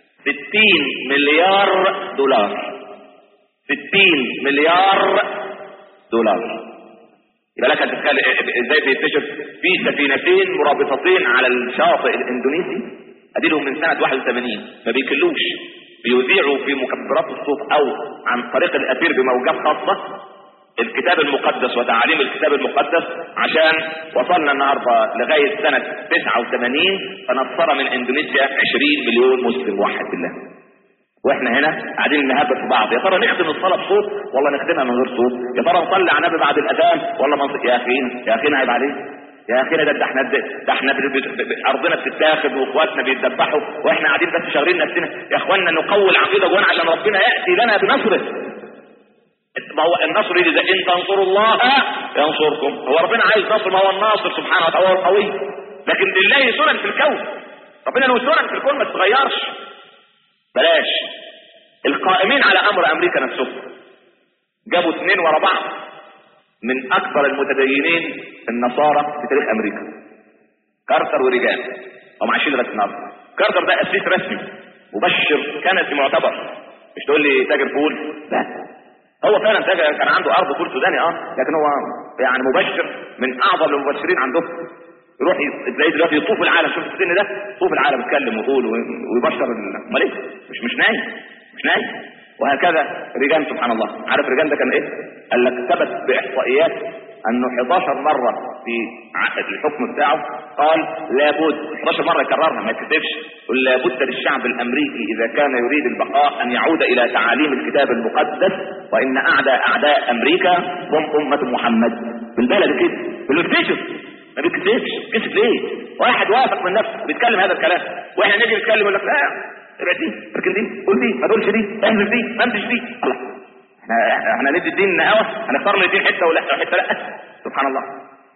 مليار دولار 60 مليار دولار يبقى لك تتخيل ازاي بينتشر في سفينتين مرابطتين على الشاطئ الاندونيسي اديلهم من سنه 81 ما بيكلوش بيذيعوا في مكبرات الصوت او عن طريق الاثير بموجات خاصه الكتاب المقدس وتعاليم الكتاب المقدس عشان وصلنا النهارده لغايه سنه 89 فنصر من اندونيسيا 20 مليون مسلم وحد بالله واحنا هنا قاعدين نهبط في بعض يا ترى نختم الصلاه بصوت ولا نختمها من غير صوت يا ترى نصلي على النبي بعد الاذان ولا منص... يا اخينا يا اخينا عيب عليك يا اخينا ده, ده احنا ده احنا ب... ب... ب... ارضنا بتتاخد واخواتنا بيتذبحوا واحنا قاعدين بس شغالين نفسنا يا اخواننا نقوي العقيده جوانا عشان ربنا ياتي لنا بنصره ما هو النصر اذا ان تنصروا الله ينصركم هو ربنا عايز نصر ما هو الناصر سبحانه وتعالى هو القوي لكن لله سنن في الكون ربنا له سنن في الكون ما تتغيرش بلاش القائمين على امر امريكا نفسهم جابوا اثنين ورا بعض من اكبر المتدينين النصارى في تاريخ امريكا كارتر وريجان هم عايشين لغايه النهارده كارتر ده اسيس رسمي مبشر كنسي معتبر مش تقول لي تاجر فول لا هو فعلا تاجر كان عنده ارض فول سوداني اه لكن هو يعني مبشر من اعظم المبشرين عندهم يروح تلاقيه دلوقتي يطوف العالم شوف السن ده يطوف العالم يتكلم ويقول ويبشر امال ايه مش مش نايم مش نايم وهكذا ريجان سبحان الله عارف ريجان ده كان ايه قال لك ثبت باحصائيات انه 11 مره في الحكم بتاعه قال لابد 11 مره يكررها ما يكتبش قل لابد للشعب الامريكي اذا كان يريد البقاء ان يعود الى تعاليم الكتاب المقدس وان اعداء اعداء امريكا هم امه محمد بالبلد كده بالمكتشف ما بيكتبش كتب ليه واحد واثق من نفسه بيتكلم هذا الكلام واحنا نيجي نتكلم يقول لك لا ابعد دي اركن دي قول دي ما تقولش دي اهمل دي ما امشيش دي الله احنا احنا ندي الدين نقاوه هنختار الاثنين حته ولا حته لا سبحان الله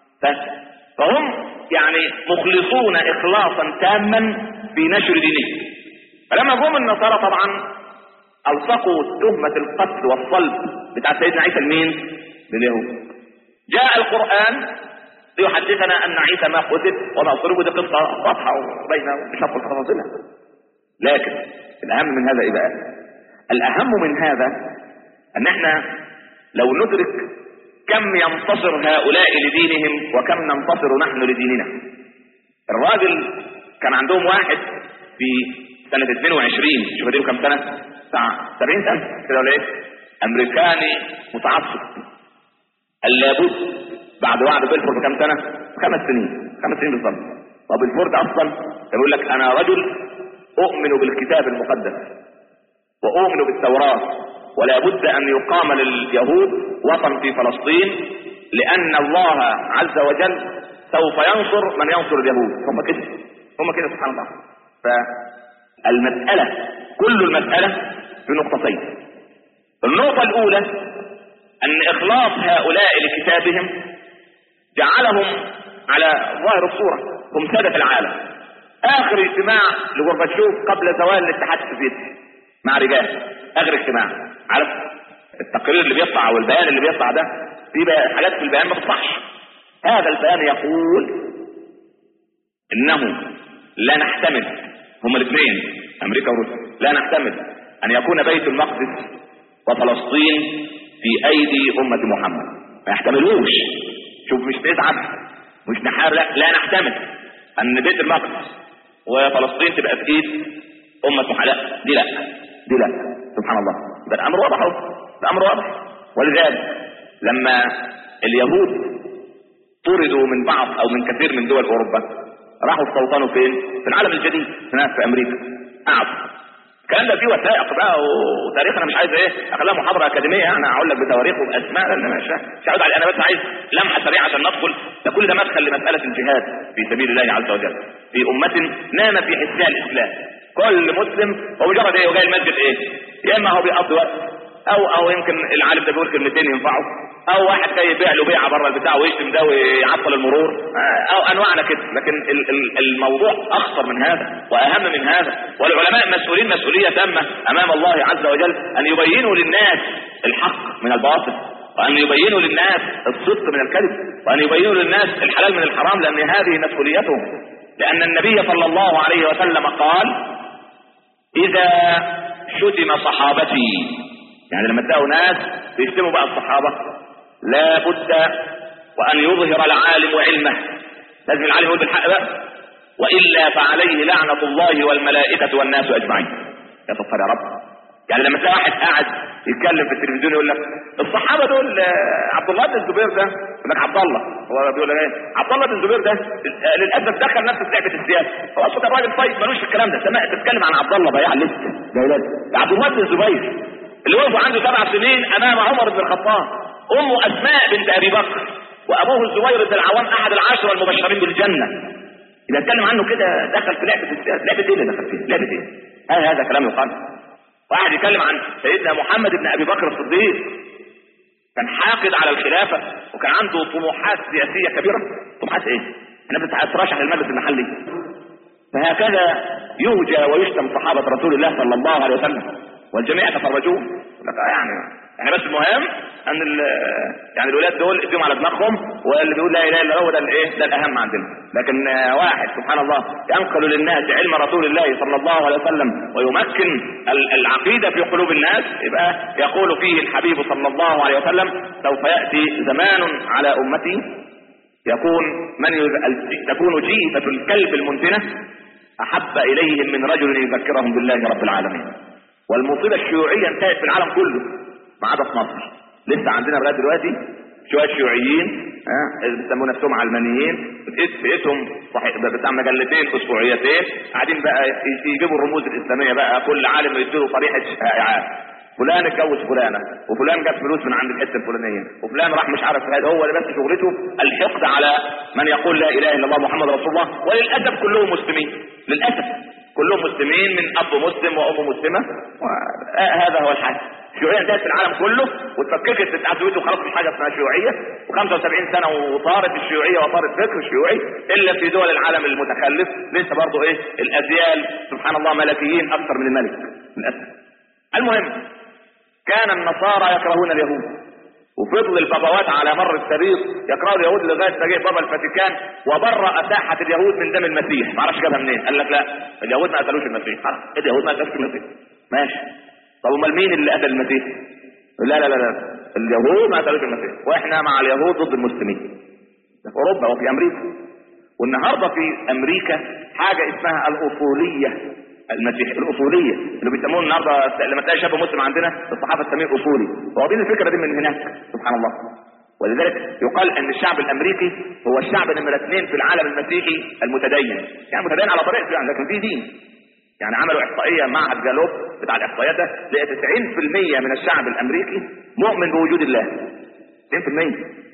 فهم يعني مخلصون اخلاصا تاما في نشر دينهم فلما جم النصارى طبعا الصقوا تهمة القتل والصلب بتاع سيدنا عيسى لمين؟ لليهود جاء القرآن ليحدثنا ان عيسى ما قتل وما صلب دي قصة واضحة وبينة مش هدخل تفاصيلها لكن الاهم من هذا ايه بقى؟ الاهم من هذا ان احنا لو ندرك كم ينتصر هؤلاء لدينهم وكم ننتصر نحن لديننا الراجل كان عندهم واحد في سنة 22 شوف دي كم سنة بتاع 70 سنة كده ولا ايه امريكاني متعصب قال لابد بعد وعد بيلفورد بكم سنة خمس سنين خمس سنين بالظبط طب بيلفورد اصلا يقول لك انا رجل اؤمن بالكتاب المقدس واؤمن بالتوراة ولا بد ان يقام لليهود وطن في فلسطين لان الله عز وجل سوف ينصر من ينصر اليهود هم كده هم كده سبحان الله فالمسألة كل المسألة في نقطتين النقطة الاولى ان اخلاص هؤلاء لكتابهم جعلهم على ظاهر الصورة هم سادة العالم اخر اجتماع لغورباتشوف قبل زوال الاتحاد السوفيتي مع رجال اخر اجتماع عارف التقرير اللي بيطلع او البيان اللي بيطلع ده في حاجات في البيان ما بتصحش هذا البيان يقول انه لا نحتمل هما الاثنين امريكا وروسيا لا نحتمل ان يكون بيت المقدس وفلسطين في ايدي امة محمد ما يحتملوش شوف مش نتعب مش نحارب لا, لا نحتمل ان بيت المقدس وفلسطين تبقى في ايد امة محمد لا دي لا دي لا سبحان الله ده الامر واضح اهو الامر واضح ولذلك لما اليهود طردوا من بعض او من كثير من دول اوروبا راحوا استوطنوا فين في العالم الجديد هناك في امريكا قعدوا الكلام ده فيه وثائق بقى وتاريخ انا مش عايز ايه اخليها محاضره اكاديميه يعني اقول لك بتواريخ وباسماء لان مش مش عاوز علي انا بس عايز لمحه سريعه عشان ندخل ده كل ده مدخل لمساله الجهاد في سبيل الله عز وجل في امه نام في حسها الاسلام كل مسلم هو مجرد ايه وجاي المسجد ايه يا اما هو بيقضي وقت او او يمكن العالم ده بيقول كلمتين ينفعه او واحد جاي يبيع له بيعه بره البتاع ويشتم ده ويعطل المرور او انواعنا كده لكن الموضوع اخطر من هذا واهم من هذا والعلماء مسؤولين مسؤوليه تامه امام الله عز وجل ان يبينوا للناس الحق من الباطل وان يبينوا للناس الصدق من الكذب وان يبينوا للناس الحلال من الحرام لان هذه مسؤوليتهم لان النبي صلى الله عليه وسلم قال اذا شتم صحابتي يعني لما تلاقوا ناس بيشتموا بقى الصحابة لا بد وأن يظهر العالم علمه لازم العالم يقول بالحق بقى وإلا فعليه لعنة الله والملائكة والناس أجمعين يا ستر يا رب يعني لما تلاقي واحد قاعد يتكلم في التلفزيون يقول لك الصحابه دول عبد الله بن الزبير ده يقول لك عبد الله هو بيقول ايه عبد الله بن الزبير ده للاسف دخل نفسه في لعبه السياسه هو اصلا الراجل طيب ملوش في الكلام ده سمعت تتكلم عن عبد الله بياع لسه ده عبد الله بن الزبير اللي وقف عنده سبع سنين امام عمر بن الخطاب امه اسماء بنت ابي بكر وابوه الزبير بن العوام احد العشره المبشرين بالجنه اذا اتكلم عنه كده دخل في لعبه السياسه لعبه ايه اللي دخل فيها لعبه ايه هذا هذا كلام يقال واحد يتكلم عن سيدنا محمد بن ابي بكر الصديق كان حاقد على الخلافه وكان عنده طموحات سياسيه كبيره طموحات ايه انا بترشح للمجلس المحلي فهكذا يهجى ويشتم صحابه رسول الله صلى الله عليه وسلم والجميع يتفرجون لك يعني يعني بس المهم ان يعني الولاد دول اديهم على دماغهم واللي بيقول لا اله الا الله ده الايه ده الاهم عندنا لكن واحد سبحان الله ينقل للناس علم رسول الله صلى الله عليه وسلم ويمكن العقيده في قلوب الناس يبقى يقول فيه الحبيب صلى الله عليه وسلم سوف ياتي زمان على امتي يكون من تكون جيفه الكلب المنتنه احب اليهم من رجل يذكرهم بالله رب العالمين والمصيبه الشيوعيه انتهت في العالم كله ما عدا في مصر لسه عندنا لغايه دلوقتي شويه شيوعيين ها بيسموا نفسهم علمانيين بقيتهم صحيح بتاع مجلتين اسبوعيتين قاعدين بقى يجيبوا الرموز الاسلاميه بقى كل عالم يديله طريقه شائعات فلان اتجوز فلانه وفلان جاب فلوس من عند الحته الفلانيه وفلان راح مش عارف هذا هو اللي بس شغلته الحقد على من يقول لا اله الا الله محمد رسول الله وللاسف كلهم مسلمين للاسف كلهم مسلمين من اب مسلم وام مسلمه هذا هو الحال الشيوعيه انتهت في العالم كله واتفككت اتعدوت وخلاص مش حاجه اسمها شيوعيه و75 سنه وطارت الشيوعيه وطار الفكر الشيوعي الا في دول العالم المتخلف لسه برضه ايه الاجيال سبحان الله ملكيين اكثر من الملك للاسف المهم كان النصارى يكرهون اليهود وفضل البابوات على مر التاريخ يكرهوا اليهود لغايه ما جه بابا الفاتيكان وبرأ ساحه اليهود من دم المسيح ما اعرفش جابها منين قال لك لا اليهود ما قتلوش المسيح خلاص اليهود ما قتلوش المسيح ماشي طب امال مين اللي قتل المسيح لا لا لا لا اليهود ما قتلوش المسيح واحنا مع اليهود ضد المسلمين في اوروبا وفي امريكا والنهارده في امريكا حاجه اسمها الاصوليه المسيح الاصوليه اللي بيسموه النهارده لما تلاقي شاب مسلم عندنا الصحافه تسميه اصولي واخدين الفكره دي من هناك سبحان الله ولذلك يقال ان الشعب الامريكي هو الشعب نمرة اثنين في العالم المسيحي المتدين يعني متدين على طريقته يعني لكن في دين يعني عملوا احصائيه معهد جالوب بتاع الاحصائيات ده لقى 90% من الشعب الامريكي مؤمن بوجود الله 90%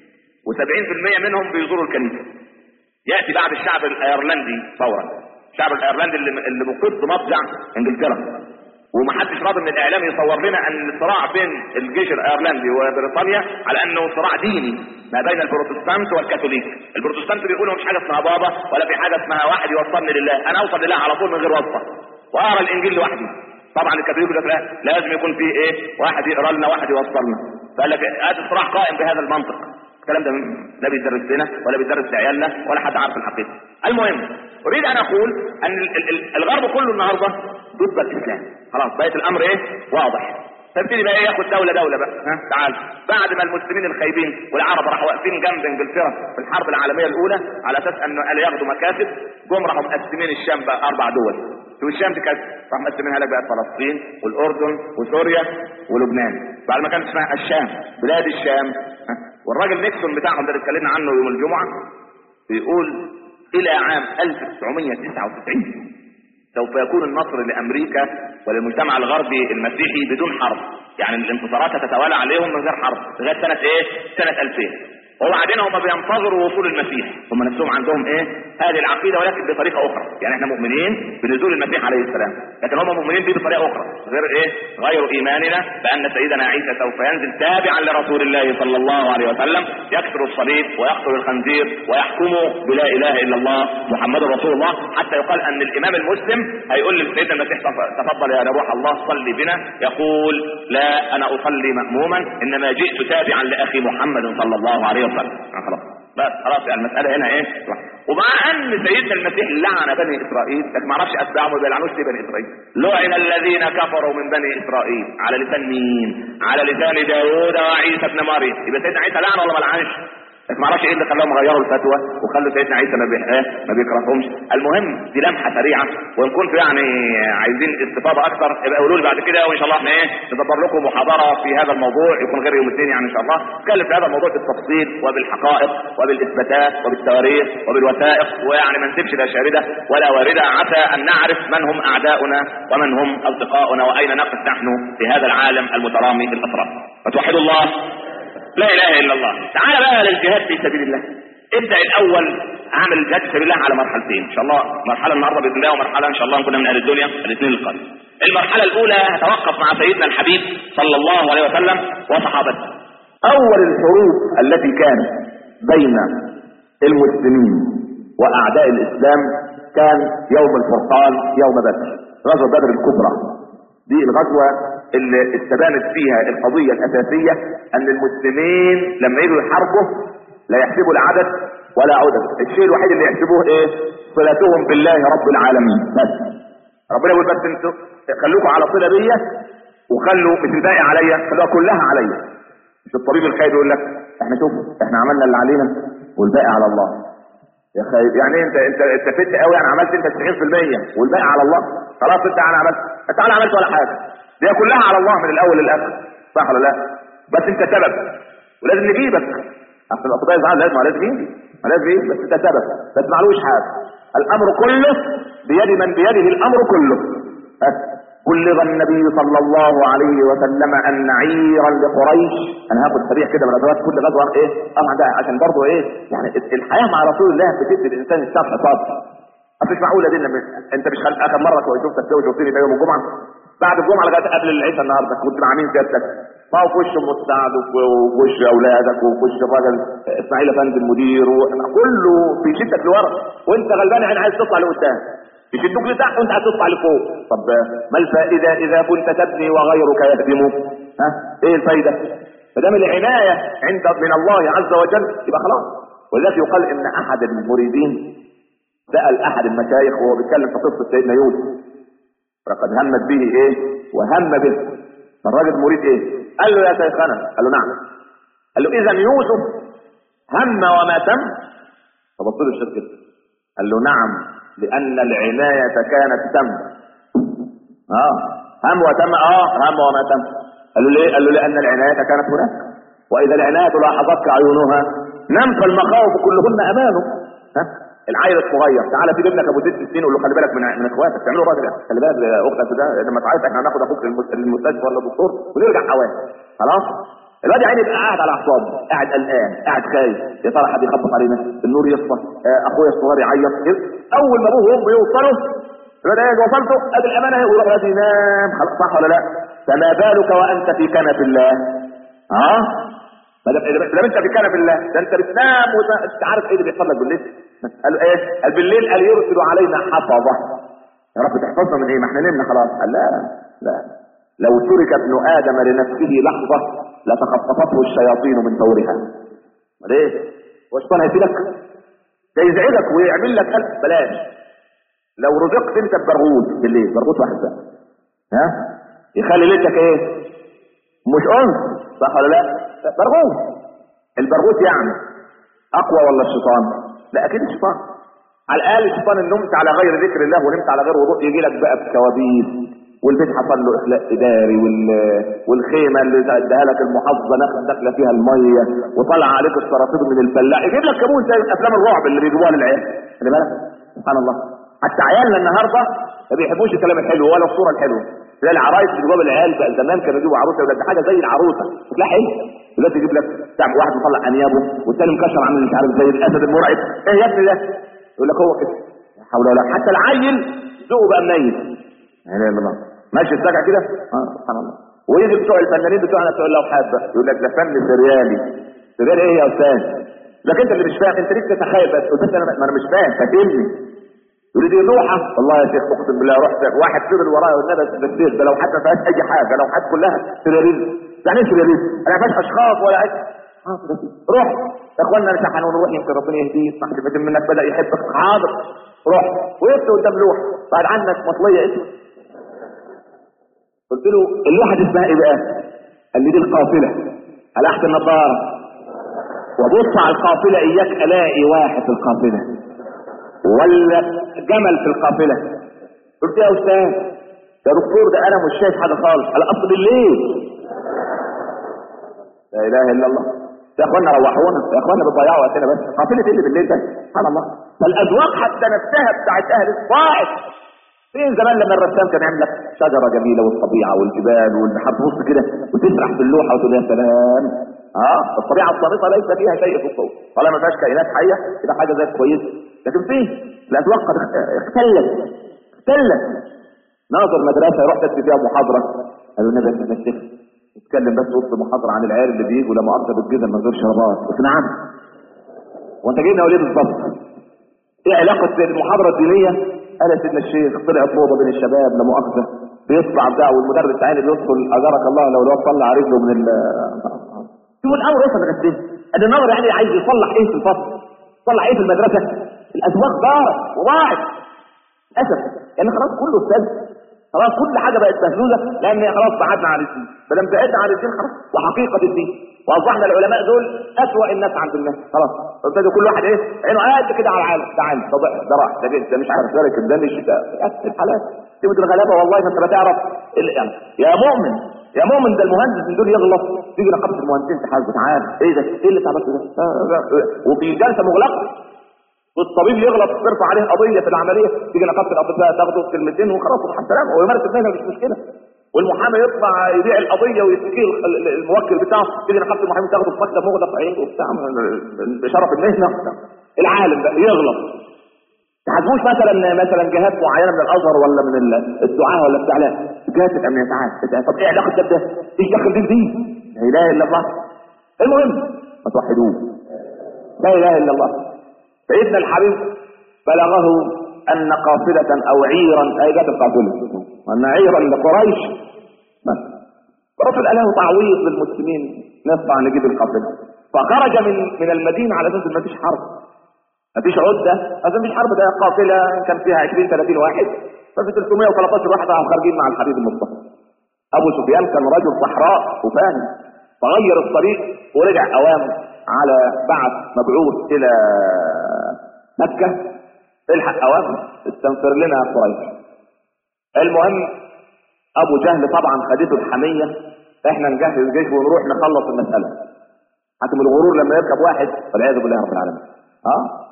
و70% منهم بيزوروا الكنيسه ياتي بعد الشعب الايرلندي فورا الشعب الايرلندي اللي اللي مقص مضجع انجلترا ومحدش راضي من الاعلام يصور لنا ان الصراع بين الجيش الايرلندي وبريطانيا على انه صراع ديني ما بين البروتستانت والكاثوليك البروتستانت بيقولوا مش حاجه اسمها بابا ولا في حاجه اسمها واحد يوصلني لله انا اوصل لله على طول من غير واسطه واقرا الانجيل لوحدي طبعا الكاثوليك يقول لك لا لازم يكون في ايه واحد يقرا لنا واحد يوصلنا فقال لك هذا الصراع قائم بهذا المنطق الكلام ده لا بيدرس لنا ولا بيدرس لعيالنا ولا حد عارف الحقيقه المهم اريد ان اقول ان ال- ال- الغرب كله النهارده ضد الاسلام خلاص بقت الامر ايه واضح فابتدي بقى ايه ياخد دوله دوله بقى ها تعال بعد ما المسلمين الخايبين والعرب راحوا واقفين جنب انجلترا في الحرب العالميه الاولى على اساس انه قالوا ياخدوا مكاسب جم راحوا مقسمين الشام بقى اربع دول شوف الشام دي كانت راح مقسمينها لك بقى فلسطين والاردن وسوريا ولبنان بعد ما كانت اسمها الشام بلاد الشام ها؟ والراجل نيكسون بتاعهم ده اللي اتكلمنا عنه يوم الجمعه بيقول الى عام 1999 سوف يكون النصر لامريكا وللمجتمع الغربي المسيحي بدون حرب يعني الانتصارات هتتوالى عليهم من غير حرب لغايه سنه ايه سنه 2000 وبعدين هم بينتظروا وصول المسيح هم نفسهم عندهم ايه هذه العقيده ولكن بطريقه اخرى يعني احنا مؤمنين بنزول المسيح عليه السلام لكن هم مؤمنين به بطريقه اخرى غير ايه غير ايماننا بان سيدنا عيسى سوف ينزل تابعا لرسول الله صلى الله عليه وسلم يكسر الصليب ويقتل الخنزير ويحكم بلا اله الا الله محمد رسول الله حتى يقال ان الامام المسلم هيقول لسيدنا المسيح تفضل يا روح الله صلي بنا يقول لا انا اصلي ماموما انما جئت تابعا لاخي محمد صلى الله عليه وسلم آه خلاص بس خلاص يعني المساله هنا ايه ومع ان سيدنا المسيح لعن بني اسرائيل لكن ما اعرفش اتباعهم ما بيلعنوش ليه بني اسرائيل لعن الذين كفروا من بني اسرائيل على لسان مين على لسان داوود وعيسى ابن مريم يبقى سيدنا عيسى لعن ولا ما لعنش لكن ما اعرفش ايه اللي خلاهم غيروا الفتوى وخلوا سيدنا عيسى ما بيه- إيه؟ ما بيكرههمش المهم دي لمحه سريعه وان كنتوا يعني عايزين استفاضه اكثر يبقى قولوا لي بعد كده وان شاء الله احنا ايه ندبر لكم محاضره في هذا الموضوع يكون غير يوم الاثنين يعني ان شاء الله نتكلم في هذا الموضوع بالتفصيل وبالحقائق وبالاثباتات وبالتواريخ وبالوثائق ويعني ما نسيبش لا شارده ولا وارده عسى ان نعرف من هم اعداؤنا ومن هم اصدقاؤنا واين نقف نحن في هذا العالم المترامي الاطراف فتوحدوا الله لا اله الا الله تعال بقى للجهاد في سبيل الله ابدا الاول اعمل الجهاد في سبيل الله على مرحلتين ان شاء الله مرحله النهارده باذن الله ومرحله ان شاء الله نكون من اهل الدنيا الاثنين القادم المرحله الاولى هتوقف مع سيدنا الحبيب صلى الله عليه وسلم وصحابته اول الحروب التي كانت بين المسلمين واعداء الاسلام كان يوم الفرقان يوم بدر غزوه بدر الكبرى دي الغزوة اللي استبانت فيها القضية الأساسية أن المسلمين لما يجوا يحاربوا لا يحسبوا العدد ولا عدد الشيء الوحيد اللي يحسبوه ايه صلتهم بالله رب العالمين بس ربنا يقول بس انتوا خلوكم على صله بيا وخلوا مش الباقي عليا خلوها كلها عليا مش الطبيب الخير يقول لك احنا شوف احنا عملنا اللي علينا والباقي على الله يا خير يعني انت انت انت فت قوي يعني عملت انت 90% والباقي على الله خلاص انت انا عملت انت انا عملت ولا حاجه دي كلها على الله من الاول للاخر صح ولا لا بس انت سبب ولازم نجيبك اصل الاطباء يزعل لازم لازم يجي لازم يجي بس انت سبب بس معلوش حاجه الامر كله بيد من بيده الامر كله بس بلغ النبي صلى الله عليه وسلم ان عيرا لقريش انا هاخد سريع كده من غزوات كل غزوه ايه طبعا ده عشان برضه ايه يعني الحياه مع رسول الله بتدي الانسان الشرح صادق مش معقوله دي لما انت مش خل... اخر مره شفتك كده وشفتني في يوم الجمعه بعد الجمعه لغايه قبل العشاء النهارده كنت مع مين سيادتك؟ ما هو في وش ام سعد وفي وش اولادك وفي وش الراجل اسماعيل افندي المدير كله بيشدك لورا وانت غلبان يعني عايز تطلع لقدام يشدوك لتحت وانت عايز تطلع لفوق طب ما الفائده اذا كنت تبني وغيرك يهدم ها ايه الفائده ما دام العنايه عند من الله عز وجل يبقى خلاص ولذلك يقال ان احد المريدين سال احد المشايخ وهو بيتكلم في قصه سيدنا يوسف فقد همت به ايه وهم به فالراجل المريد ايه قال له يا شيخنا قال له نعم قال له اذا يوسف هم وما تم فبص له الشيخ كده قال له نعم لأن العناية كانت تم اه هم وتم اه هم وما تم قال له ليه؟ قال له لأن العناية كانت هناك وإذا العناية لاحظتك عيونها نم فالمخاوف كلهن أمانه ها العيل الصغير تعالى في ابنك ابو ست سنين قول له خلي بالك من من اخواتك تعملوا راجل خلي بالك اختك ده لما تعيط احنا هناخد اخوك للمستشفى ولا الدكتور ونرجع حوالي خلاص الواد عيني يبقى قاعد على اعصابه قاعد قلقان قاعد خايف يا ترى حد يخبط علينا النور يطفى آه اخويا الصغير يعيط اول ما ابوه وامه يوصلوا الواد ايه وصلته ادي الامانه اهي ويروح ينام صح ولا لا فما بالك وانت في كنف الله ها ما دام انت في كنف الله ده انت بتنام وانت عارف ايه اللي بيحصل لك بالليل قال ايه قال بالليل قال يرسل علينا حفظه يا رب تحفظنا من ايه ما احنا نمنا خلاص قال لا لا لو ترك ابن ادم لنفسه لحظه لتخطفته الشياطين من فورها ليه هو الشيطان هيفيدك ده يزعجك ويعمل لك قلب بلاش لو رزقت انت ببرغوث بالليل برغوث واحد بقى ها يخلي ليلتك ايه مش انس صح ولا لا برغوث البرغوث يعني اقوى ولا الشيطان لا اكيد الشيطان على الاقل الشيطان ان نمت على غير ذكر الله ونمت على غير وضوء يجي لك بقى بكوابيس والبيت حصل له اخلاء اداري وال... والخيمه اللي اداها لك المحافظه داخله فيها الميه وطلع عليك السراطير من الفلاح يجيب لك كابوس زي افلام الرعب اللي بيجيبوها للعيال خلي بالك سبحان الله حتى عيالنا النهارده ما بيحبوش الكلام الحلو ولا الصوره الحلوه زي العرايس اللي جواب العيال بقى زمان كانوا يجيبوا عروسه يقول لك حاجه زي العروسه لا حلو دلوقتي يجيب لك بتاع واحد مطلع انيابه والثاني مكشر عامل مش عارف زي الاسد المرعب ايه يا ابني ده يقول لك هو كده لا حول ولا حتى العيل ذوقه بقى منيل لا اله الا الله ماشي السجع كده اه سبحان الله ويجي بتوع الفنانين بتوعنا بتوع اللوحات بقى يقول لك ده فن سريالي سريالي ايه يا استاذ لكن انت اللي مش فاهم انت ليك تتخيل بس قلت انا ما انا مش فاهم فهمني يقول لي دي لوحه والله يا شيخ اقسم بالله رحت واحد فضل ورايا والنبي بالسير ده لو حتى ما فيهاش اي حاجه لو حد كلها سرياليزم يعني ايه سرياليزم؟ انا ما فيهاش اشخاص ولا اي روح يا اخوانا نفتح ونروح يمكن ربنا يهديه صح تبقى منك بدا يحبك حاضر روح وقفت قدام لوح بعد عنك مطليه اسم قلت له اللوحه دي اسمها ايه بقى؟ قال لي دي القافله قلعت النظاره وبص على القافله اياك الاقي واحد في القافله ولا جمل في القافله قلت يا استاذ يا دكتور ده انا مش شايف حاجه خالص على اصل بالليل لا اله الا الله يا اخوانا روحونا يا اخوانا بتضيعوا وقتنا بس قافله ايه اللي بالليل ده سبحان الله فالاذواق حتى نفسها بتاعت اهل الصائف فين زمان لما الرسام كان يعمل لك شجره جميله والطبيعه والجبال والبحر تبص كده وتسرح في اللوحه وتقول يا سلام اه الطبيعه الصامته ليس فيها شيء في الصوت طالما ما فيهاش كائنات حيه يبقى حاجه زي كويسه لكن فيه الاذواق قد اختلت اختلت ناظر مدرسه رحت ادي فيها محاضره قالوا النبي انت الشيخ اتكلم بس وسط محاضره عن العيال اللي بيجوا لما اخذ بالجزم من غير شرابات قلت نعم وانت جاي ليه بالظبط ايه علاقه المحاضره الدينيه قال يا سيدنا الشيخ طلعت موضه بين الشباب لا مؤاخذه بيطلع بتاع والمدرس عيني بيدخل اجرك الله لو الواد طلع رجله من ال شوف الامر وصل لغايه فين ان النظر يعني عايز يصلح ايه في الفصل يصلح ايه في المدرسه الازواج ضاعت وضاعت للاسف يعني خلاص كله استاذ خلاص كل حاجه بقت مهزوزه لان خلاص بعدنا عن الدين فلما بعدنا عن الدين خلاص وحقيقه الدين واصبحنا العلماء دول اسوأ الناس عند الناس خلاص ابتدى كل واحد ايه عينه قد كده على العالم ده عالم ده ضعف ده راح ده جد ده مش عارف ذلك ده مش ده الحالات تبقى الغلابه والله ما انت بتعرف ال- يعني يا مؤمن يا مؤمن ده المهندس من دول يغلط تيجي نقابه المهندسين تحاسبه تعال ايه ده ايه اللي انت عملته ده آه، آه، آه. وفي جلسه مغلقه والطبيب يغلط ترفع عليه قضيه في العمليه تيجي نقابه الاطباء تاخده في كلمتين وخلاص ومع السلامه ويمارس المهنه مش مشكله والمحامي يطلع يبيع القضيه ويشتكي ال- ال- الموكل بتاعه تيجي نقابه المحامين تاخده في مكتب مغلق عين وبتاع بشرف المهنه العالم بقى يغلط تحاسبوش مثلا مثلا جهات معينه من الازهر ولا من ال- الدعاه ولا بتاع لا جهات الامنيه تعال طب ايه علاقه ده بده؟ ايش دخل دين دي؟ لا اله الا الله المهم ما توحدوه لا اله الا الله سيدنا الحبيب بلغه ان قافله او عيرا اي جت القافله ان عيرا لقريش بس الرسول قال له تعويض للمسلمين نطلع نجيب القافله فخرج من من المدينه على اساس ما فيش حرب ما فيش عده اصل مفيش حرب ده قافله كان فيها 20 30 واحد ففي 313 واحد راحوا خارجين مع الحبيب المصطفى ابو سفيان كان رجل صحراء وفاهم فغير الطريق ورجع اوام على بعث مبعوث الى مكه الحق اوام استنفر لنا قريش المهم ابو جهل طبعا خدته الحميه احنا نجهز الجيش ونروح نخلص المساله حكم الغرور لما يركب واحد والعياذ بالله رب العالمين اه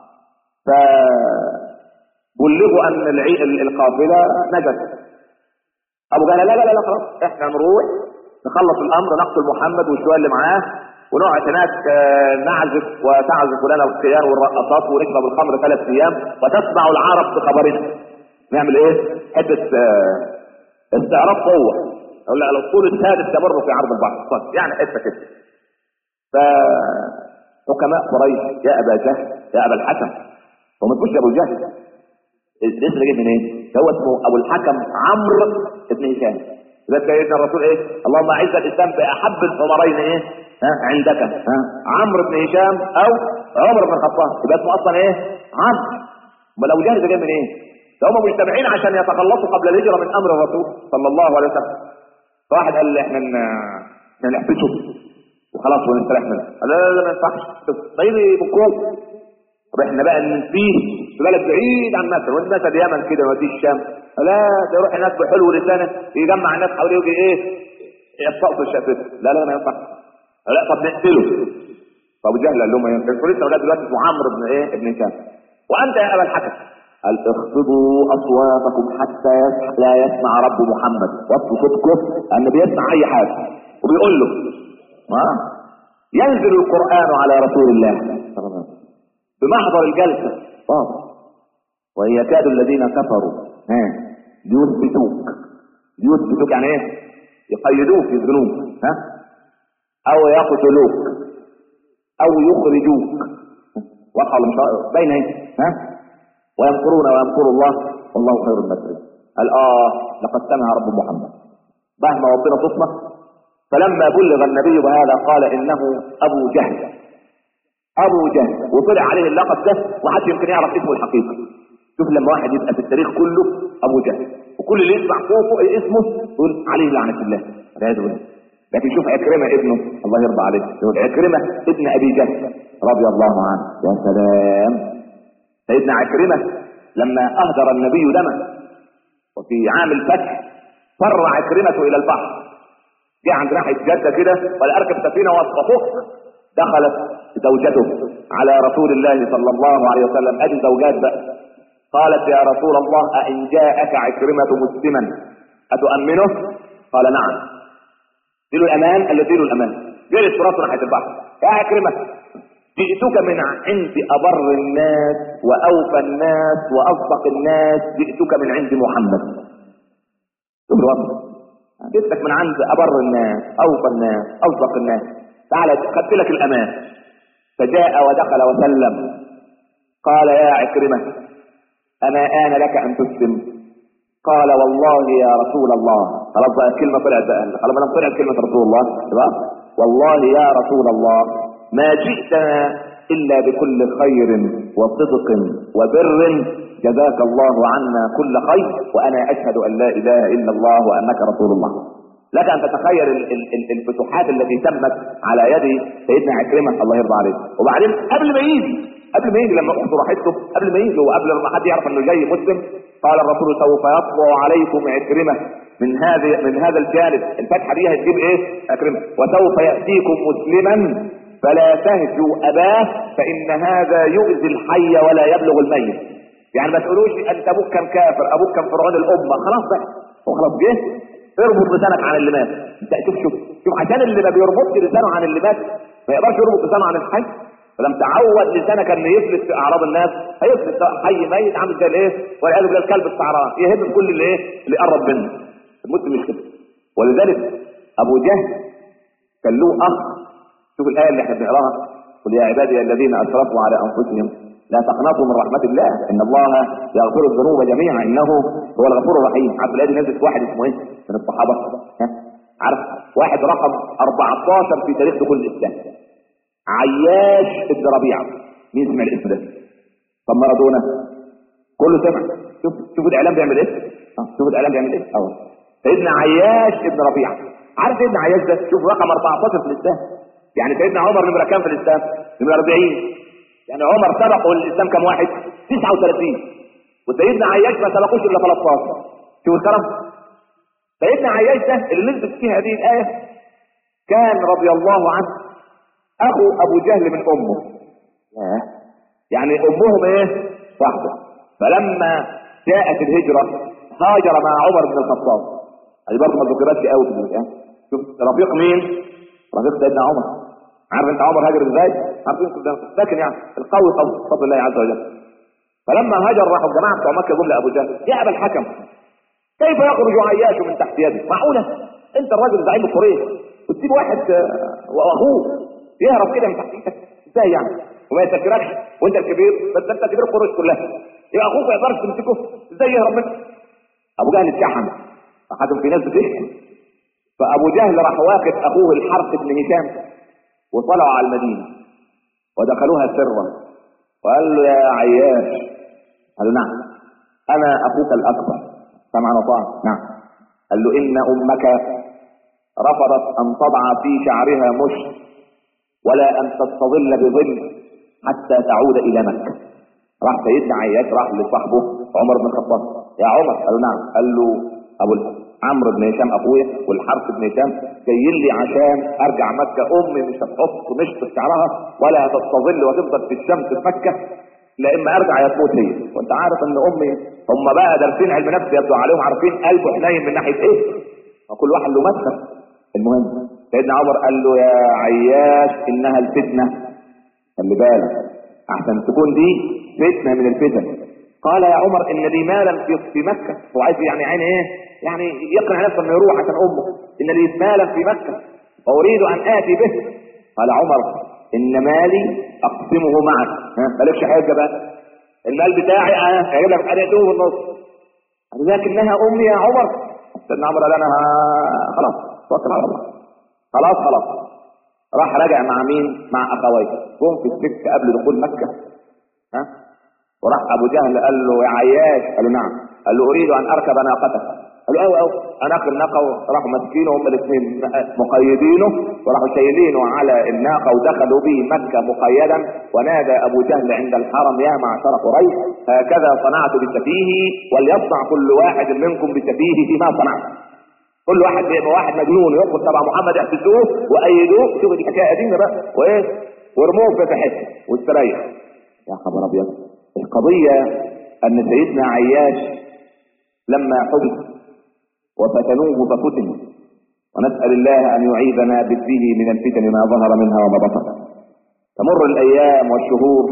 فبلغوا ان العي... ال- القافله نجت ابو جهل لا لا لا لا خلاص احنا نروح نخلص الامر نقتل محمد والشويه اللي معاه ونقعد هناك آه، نعزف وتعزف لنا القيان والرقصات ونشرب الخمر ثلاث ايام وتسمع العرب بخبرنا نعمل ايه؟ حته آه، استعراض قوه يقول لك الاسطول السادس تمر في عرض البحر طيب، يعني حته كده فحكماء قريش يا ابا جهل يا ابا الحكم هو ما تقولش يا ابو جهل الاسم ده جه منين؟ هو اسمه ابو الحكم عمرو بن هشام اذا سيدنا الرسول ايه؟ اللهم اعز الاسلام باحب العمرين ايه؟ ها عندك ها عمرو بن هشام او عمر بن الخطاب يبقى اسمه اصلا ايه؟ عمرو امال ابو جهل ده جه منين؟ ده هم مجتمعين عشان يتخلصوا قبل الهجره من امر الرسول صلى الله عليه وسلم واحد قال احنا ن- احنا نحبسه وخلاص ونستريح منه قال لا لا لا ما ينفعش طيب بكون طب احنا بقى ننفيه في بلد بعيد عن مصر والناس اليمن كده ودي الشام لا ده يروح هناك بحلو لسانه يجمع الناس حواليه ويجي ايه يستقصي الشافته لا لا ما ينفعش لا طب نقتله فابو جهل قال لهم ما ينفعش لسه ولاد دلوقتي اسمه عمرو بن ايه ابن هشام وانت يا ابا الحكم قال اخفضوا اصواتكم حتى يسمع لا يسمع رب محمد وطوا صوتكم ان بيسمع اي حاجه وبيقول له ما ينزل القران على رسول الله صلى الله عليه وسلم بمحضر الجلسة واضح وإن يكاد الذين كفروا ها ليثبتوك ليثبتوك يعني ايه؟ يقيدوك يسجنوك ها؟ أو يقتلوك أو يخرجوك واضحة ولا مش واضحة؟ باينة ايه؟ ها؟ ويمكرون ويمكر الله والله خير المكرين قال اه لقد سمع رب محمد مهما ربنا تصنع فلما بلغ النبي بهذا قال انه ابو جهل ابو جهل وطلع عليه اللقب ده وحد يمكن يعرف اسمه الحقيقي شوف لما واحد يبقى في التاريخ كله ابو جهل وكل اللي يسمع صوته إيه اسمه يقول عليه لعنه الله والعياذ بالله لكن شوف عكرمه ابنه الله يرضى عليه يقول عكرمه ابن ابي جهل رضي الله عنه يا سلام سيدنا عكرمه لما اهدر النبي دمه وفي عام الفتح فر عكرمه الى البحر جه عند ناحيه جده كده ولا اركب سفينه واسقطك دخلت زوجته على رسول الله صلى الله عليه وسلم ادي زوجات بقى قالت يا رسول الله أإن جاءك عكرمة مسلما أتؤمنه؟ قال نعم اديله الأمان الذي اديله الأمان جلس في راسه ناحية البحر يا عكرمة جئتك من عند أبر الناس وأوفى الناس وأصدق الناس جئتك من عند محمد شوف الوصف جئتك من عند أبر الناس أوفى الناس أصدق الناس تعالى خدت لك الأمان فجاء ودخل وسلم قال يا عكرمة أما آن لك أن تسلم قال والله يا رسول الله خلاص بقى الكلمة طلعت بقى خلاص ما طلعت كلمة رسول الله خلاص والله يا رسول الله ما جئتنا إلا بكل خير وصدق وبر جزاك الله عنا كل خير وأنا أشهد أن لا إله إلا الله وأنك رسول الله لك أن تتخيل الفتوحات التي تمت على يد سيدنا عكرمة الله يرضى عليه وبعدين قبل ما يجي قبل ما يجي لما أخته راحت له قبل ما يجي وقبل ما حد يعرف أنه جاي مسلم قال الرسول سوف يطبع عليكم عكرمة من هذا من هذا الجانب الفتحة دي هتجيب ايه عكرمة وسوف يأتيكم مسلما فلا تهجوا أباه فإن هذا يؤذي الحي ولا يبلغ الميت يعني ما تقولوش أنت أبوك كان كافر أبوك كان فرعون الأمة خلاص بقى هو خلاص جه اربط لسانك عن اللي مات انت شوف شوف شوف عشان اللي ما بيربطش لسانه عن اللي مات ما يقدرش يربط لسانه عن الحي فلما تعود لسانك ان يفلت في اعراض الناس هيفلت سواء حي ميت عامل زي الايه والعياذ بالله الكلب السعران يهب كل اللي ايه اللي قرب منه المسلم مش كده ولذلك ابو جهل كان له اخ شوف الآية اللي احنا بنقراها قل يا عبادي الذين أسرفوا على أنفسهم لا تقنطوا من رحمة الله إن الله يغفر الذنوب جميعا إنه هو الغفور الرحيم عارف الآية دي نزلت واحد اسمه إيه من الصحابة ها عارف واحد رقم 14 في تاريخ دخول الإسلام عياش ابن ربيعة مين سمع الاسم ده طب مارادونا كله سمع شوف شوف الإعلام بيعمل إيه شوف الإعلام بيعمل إيه أهو سيدنا عياش ابن ربيعة عارف سيدنا عياش ده شوف رقم 14 في الإسلام يعني سيدنا عمر نمرة كام في الإسلام؟ نمرة 40 يعني عمر سبقه الإسلام كم واحد؟ 39 وسيدنا عياش ما سبقوش إلا 13 شوف الكرم سيدنا عياش ده اللي نزلت فيه هذه الآية كان رضي الله عنه أخو أبو جهل من أمه يعني أمهم إيه؟ واحدة فلما جاءت الهجرة هاجر مع عمر بن الخطاب هذه برضه ما ذكرتش قوي في شوف رفيق مين؟ رفيق سيدنا عمر عارف انت عمر هاجر ازاي؟ عارفين لكن يعني القوي قوي بفضل الله عز وجل فلما هاجر راحوا الجماعه بتوع مكه جم لابو جهل يا ابا الحكم كيف يخرج عياش من تحت يدك؟ معقوله انت الراجل زعيم قريش وتسيب واحد واخوه يهرب كده من تحت ايدك ازاي يعني؟ وما يتفكركش وانت الكبير بس انت كبير قريش كلها يا اخوك ما يقدرش تمسكه ازاي يهرب منك؟ ابو جهل اتشحن فحكم في ناس بتشحن فابو جهل راح واخد اخوه الحرث بن هشام وطلعوا على المدينه ودخلوها سرا وقال له يا عياش قال نعم انا اخوك الاكبر سمعا وطاعا نعم قال له ان امك رفضت ان تضع في شعرها مشت ولا ان تستظل بظل حتى تعود الى مكه راح سيدنا عياش راح لصاحبه عمر بن الخطاب يا عمر قال له نعم قال له ابو عمرو بن هشام ابويا والحرث بن هشام جايين لي عشان ارجع مكه امي مش هتحط مشط في شعرها ولا هتستظل وتفضل في الشمس في مكه لا اما ارجع يا تموت هي وانت عارف ان امي هم بقى دارسين علم نفس يبدو عليهم عارفين قلبه حنين من ناحيه ايه وكل واحد له مدخل المهم سيدنا عمر قال له يا عياش انها الفتنه خلي بالك احسن تكون دي فتنه من الفتن قال يا عمر ان لي مالا في في مكه هو عايز يعني عين ايه يعني يقنع نفسه انه يروح عشان امه ان لي مالا في مكه واريد ان اتي به قال عمر ان مالي اقسمه معك ها مالكش حاجه بقى المال بتاعي انا هجيب لك انا في النص لكنها امي يا عمر سيدنا عمر قال انا خلاص توكل على الله خلاص خلاص راح رجع مع مين مع اخويه جم في السكه قبل دخول مكه ها وراح ابو جهل قال له يا عياش قال له نعم قال له اريد ان اركب ناقتك قال له اوي اوي انا اخذ الناقه وراحوا ماسكينه هم الاثنين مقيدينه وراحوا شايلينه على الناقه ودخلوا به مكه مقيدا ونادى ابو جهل عند الحرم يا معشر قريش هكذا صنعت بسفيهي وليصنع كل واحد منكم بسفيهه ما صنعت كل واحد بيبقى واحد مجنون يرقص تبع محمد يحبسوه وايدوه شوف دي حكايه قديمه بقى وايه وارموه في حته واستريح يا خبر ابيض القضيه ان سيدنا عياش لما حدث وفتنوه ففتن ونسال الله ان يعيذنا به من الفتن ما ظهر منها وما بطن تمر الايام والشهور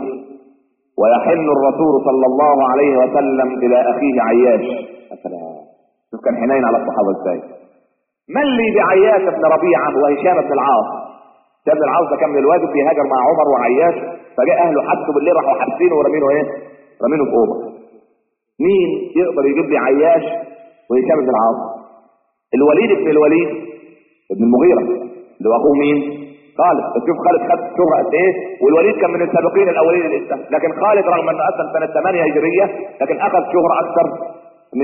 ويحن الرسول صلى الله عليه وسلم الى اخيه عياش مثلا شوف كان حنين على الصحابه ازاي من لي بعياش بن ربيعه وهشام بن العاص هشام بن العاص ده كان من الواجب بيهاجر مع عمر وعياش فجاء اهله حبسوا بالليل راحوا حابسينه ورمينه ايه؟ رمينه في اوضه مين يقدر يجيب لي عياش وهشام بن العاص الوليد بن الوليد ابن المغيرة اللي هو اخوه مين خالد شوف خالد خد شهرة قد ايه والوليد كان من السابقين الاولين للاسلام لكن خالد رغم انه اسلم سنه 8 هجريه لكن اخذ شهرة اكثر من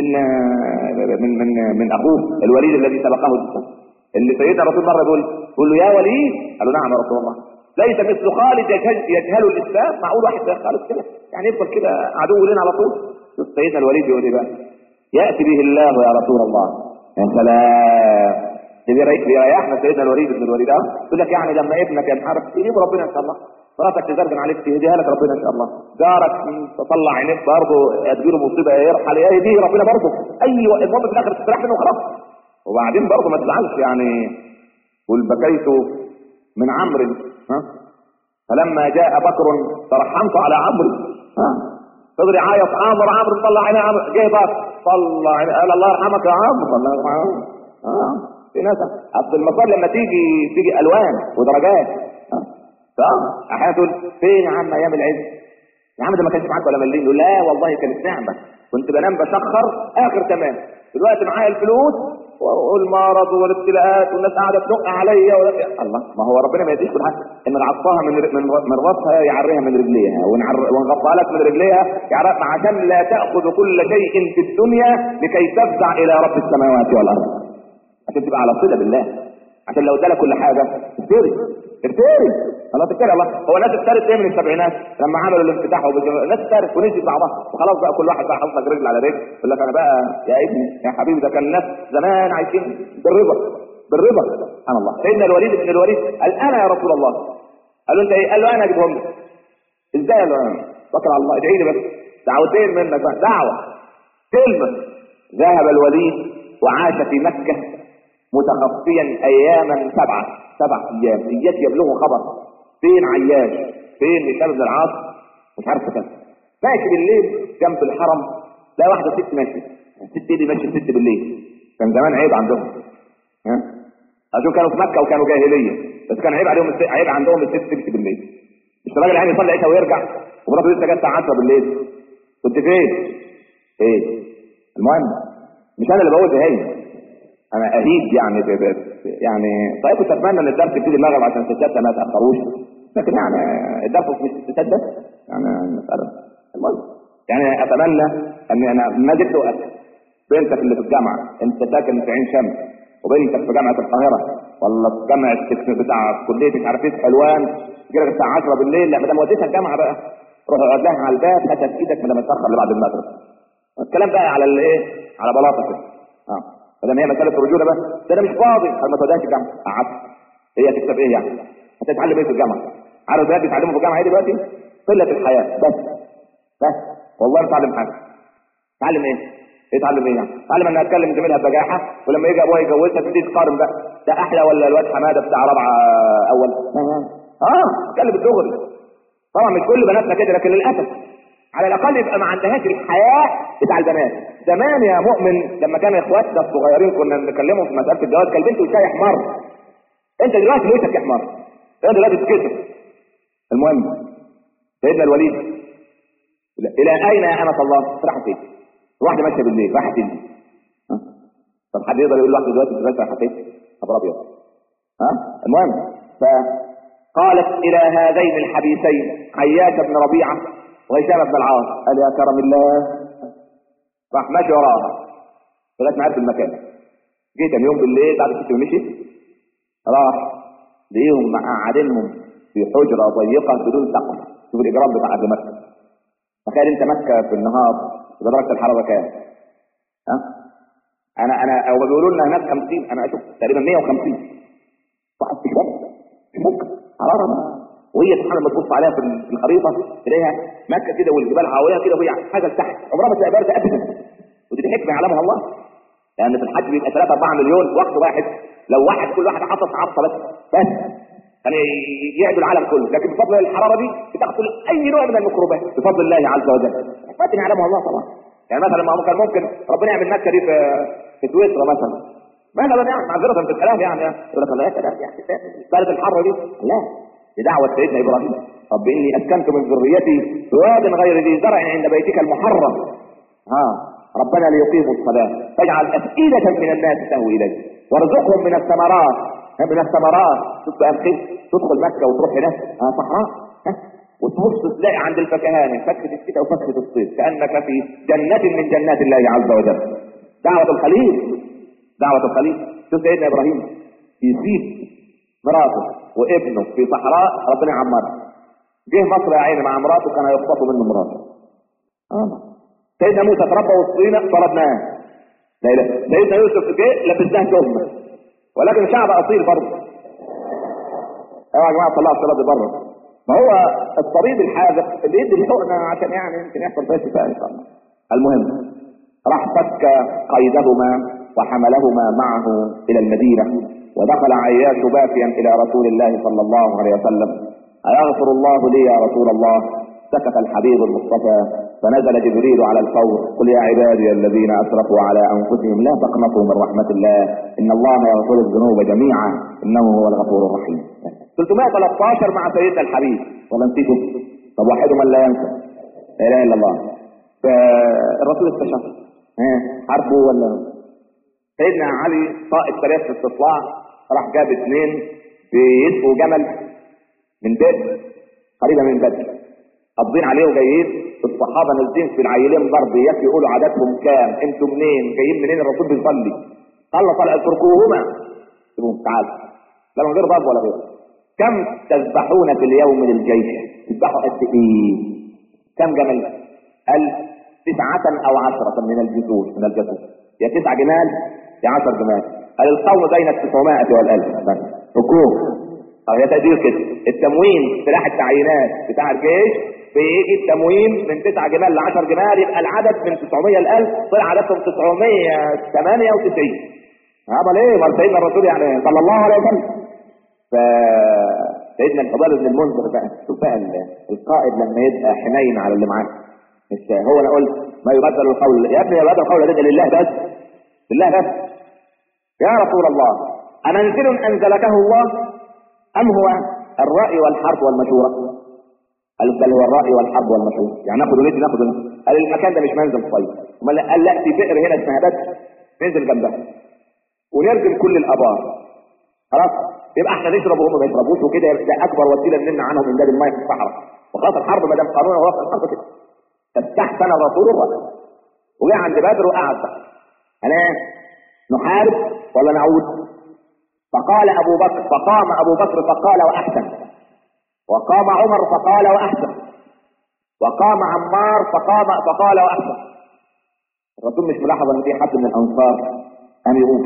من من من اخوه الوليد الذي سبقه الاسلام اللي سيدنا رسول الله يقول يقول له يا وليد قال له نعم يا رسول الله ليس مثل خالد يجهل, يجهل الاسلام معقول واحد زي خالد كده يعني يفضل كده عدو لنا على طول شوف سيدنا الوليد يقول ايه بقى ياتي به الله يا رسول الله يا سلام بيريحنا سيدنا الوليد بن الوليد اه يقول لك يعني لما ابنك ينحرف تجيب ربنا ان شاء الله مراتك تزرجن عليك تهديها لك ربنا ان شاء الله جارك تطلع عينيك برضه تجيله مصيبه يرحل يهديه ربنا برضه اي المهم في الاخر تستريح منه خلاص وبعدين برضه ما تزعلش يعني قل بكيت من عمرو ها فلما جاء بكر ترحمت على عمرو ها فضل يعيط عمرو عمرو طلع عينيه عمرو جه بكر طلع عينيه قال الله يرحمك يا عمرو الله يرحمك اه في ناس اصل المصائب لما تيجي تيجي الوان ودرجات اه احيانا تقول فين يا عم ايام العز يا عم ده ما كانش معاك ولا مليم يقول لا والله كانت نعمه كنت بنام بشخر اخر تمام دلوقتي معايا الفلوس والمرض والابتلاءات والناس قاعده تنق عليا الله ما هو ربنا ما يديش كل حاجه ان عصاها من من من راسها يعريها من رجليها ونغطى لك من رجليها يعرف عشان لا تاخذ كل شيء في الدنيا لكي تفزع الى رب السماوات والارض عشان تبقى على صله بالله عشان لو ادالك كل حاجه اشتري اشتري الله تتكلم الله هو الناس اشترت ايه من السبعينات لما عملوا الانفتاح الناس اشترت ونزلت بعضها وخلاص بقى كل واحد بقى حاطط رجل على رجل يقول لك انا بقى يا ابني يا حبيبي ده كان الناس زمان عايشين بالرضا بالرضا سبحان الله سيدنا الوليد بن الوليد قال انا يا رسول الله قال له انت ايه؟ قال له انا اجيبهم لك ازاي قال له توكل على الله ادعي لي بس دعوتين منك بقى دعوه كلمه ذهب الوليد وعاش في مكه متخفيا اياما سبعه سبع ايام اياك يبلغه خبر فين عياش فين هشام بن العاص مش عارف كده ماشي بالليل جنب الحرم لا واحده ست ماشيه الست دي ماشيه ست بالليل كان زمان عيب عندهم ها عشان كانوا في مكه وكانوا جاهليه بس كان عيب عليهم الست عيب عندهم الست تمشي بالليل مش الراجل يعني يصلي عشاء ويرجع ومراته لسه جت الساعه 10 بالليل كنت فين؟ ايه المهم مش انا اللي بقول ده هي انا اهيج يعني ب... يعني طيب كنت اتمنى ان الدرس يبتدي المغرب عشان الستات ما يتاخروش لكن يعني الدرس مش الستات بس يعني المساله المهم يعني اتمنى ان انا ما زلت اؤكد بنتك اللي في الجامعه انت ساكن في عين شمس وبنتك في جامعه القاهره ولا في جامعه بتاع كليه مش عارف ايه حلوان تجي لك الساعه 10 بالليل لا ما دام وديتها الجامعه بقى روح اقعد لها على الباب هات في ايدك ما دام تاخر لبعد المغرب الكلام بقى على الايه على بلاطه كده اه ما هي مساله الرجوله بس ده انا مش فاضي ما توديهاش الجامعه قعدت هي تكتب ايه يعني هتتعلم ايه في الجامعه عارف دلوقتي بيتعلموا في الجامعه ايه دلوقتي قله الحياه بس بس والله اتعلم حاجه اتعلم ايه يتعلم ايه يعني اتعلم انها تكلم زميلها بجاحه ولما يجي ابوها يجوزها تبتدي تقارن بقى ده احلى ولا الواد حماده بتاع رابعه اول اه اتكلم بالدغري طبعا مش كل بناتنا كده لكن للاسف على الاقل يبقى ما عندهاش الحياه بتاع البنات زمان يا مؤمن لما كان اخواتنا الصغيرين كنا نكلمهم في مساله الجواز كان بنته وشاي احمر انت دلوقتي ليتك احمر انت دلوقتي تتكسر المهم سيدنا الوليد الى اين يا امة الله راح فين واحده ماشيه بالليل راحت فين طب حد يقدر يقول لواحده دلوقتي دلوقتي رايحه فين طب ابيض ها المهم فقالت الى هذين الحبيسين عياش بن ربيعه وهشام بن العاص قال يا كرم الله راح ماشي وراها لغايه ما عرف المكان جيت يوم بالليل بعد ست ومشي راح لقيهم مقعدينهم في حجره ضيقه بدون سقف شوف الاجرام بتاع اهل مكه تخيل انت مكه في النهار درجه الحراره كام ها انا انا او بيقولوا لنا هناك 50 انا اشوف تقريبا 150 واحد في ممكن حراره وهي سبحان الله تبص عليها في الخريطه تلاقيها مكه كده والجبال حواليها كده وهي حاجه لتحت عمرها ما تلاقي بارده ابدا ودي حكمه يعلمها الله لان في الحج بيبقى 3 4 مليون وقت واحد لو واحد كل واحد عطس عطسه بس بس يعني يعدوا العالم كله لكن بفضل الحراره دي بتقتل اي نوع من الميكروبات بفضل الله عز وجل حكمه يعلمها الله طبعا يعني مثلا ما كان ممكن ربنا يعمل مكه دي في في سويسرا مثلا ما لا يعني معذره في الكلام يعني يقول لك لا يا بلد الحر دي لا بدعوة سيدنا إبراهيم رب إني أسكنت من ذريتي بواد غير ذي زرع عند بيتك المحرم ها ربنا ليقيموا الصلاة فاجعل أفئدة من الناس تهوي إليه وارزقهم من الثمرات من الثمرات شوف بقى الخير تدخل مكه وتروح هناك آه صحراء ها؟ وتبص تلاقي عند الفكهاني فكه الشتاء وفكه الصيف كانك في جنه من جنات الله عز وجل دعوه الخليل دعوه الخليل شوف سيدنا ابراهيم يسيب مراته وابنه في صحراء ربنا يعمرها جه مصر يا عيني مع مراته كان يخطفوا منه مراته آه. سيدنا موسى تربى وسطينا طردناه لا لا سيدنا يوسف جه لبسناه تهمه ولكن شعب اصيل برضه ايوه يا جماعه طلعوا الصلاه دي بره ما هو الطبيب الحاذق اللي يدي الحقنه عشان يعني يمكن يحصل فيها شفاء ان شاء الله المهم راح فك قيدهما وحملهما معه الى المدينه ودخل عياش باكيا الى رسول الله صلى الله عليه وسلم ايغفر الله لي يا رسول الله سكت الحبيب المصطفى فنزل جبريل على الفور قل يا عبادي الذين اسرفوا على انفسهم لا تقنطوا من رحمه الله ان الله يغفر الذنوب جميعا انه هو الغفور الرحيم 313 مع سيدنا الحبيب ولا نسيته طب واحد من لا ينسى لا اله الا الله فالرسول استشار ها عارفه ولا سيدنا علي قائد سريع في الاستطلاع راح جاب اثنين بيسقوا جمل من بئر قريبه من بدر قابضين عليه وجايين الصحابه نازلين في العيلين ضرب ياك يقولوا عددهم كام انتوا منين جايين منين الرسول بيصلي قال طلع اتركوهما سيبوهم تعالوا لا من غير ضرب ولا غير كم تذبحون في اليوم للجيش تذبحوا قد ايه كم جمل قال تسعة او عشرة من الجسور من الجسور يا تسع جمال يا عشر جمال قال القوم بين التسعمائة والالف بس ركوب او هي تقدير كده التموين سلاح التعيينات بتاع الجيش بيجي التموين من 9 جمال ل 10 جمال يبقى العدد من 900 ل 1000 طلع عددهم 998 هذا ليه؟ ما سيدنا الرسول يعني صلى الله عليه وسلم ف سيدنا الفضيل بن المنذر بقى شوف بقى القائد لما يبقى حنين على اللي معاه مش هو انا قلت ما يبدل القول يا ابني يبدل القول ده لله بس لله بس يا رسول الله أمنزل أنزلكه الله أم هو الرأي والحرب والمشورة قال بل هو الرأي والحرب والمشورة يعني ناخد ونيجي ناخد ونيجي قال المكان ده مش منزل طيب امال قال لا في بئر هنا اسمها بدر ننزل جنبها ونرجم كل الابار خلاص يبقى احنا نشرب وهم ما يشربوش وكده ده اكبر وسيله نمنع عنهم امداد الماء في الصحراء وخلاص الحرب ما دام قانون هو الحرب كده فاستحسن الرسول الرأي وجاء عند بدر وقعد بقى انا نحارب ولا نعود فقال ابو بكر فقام ابو بكر فقال واحسن وقام عمر فقال واحسن وقام عمار فقام فقال واحسن الرسول مش ملاحظ ان في حد من الانصار قام يقول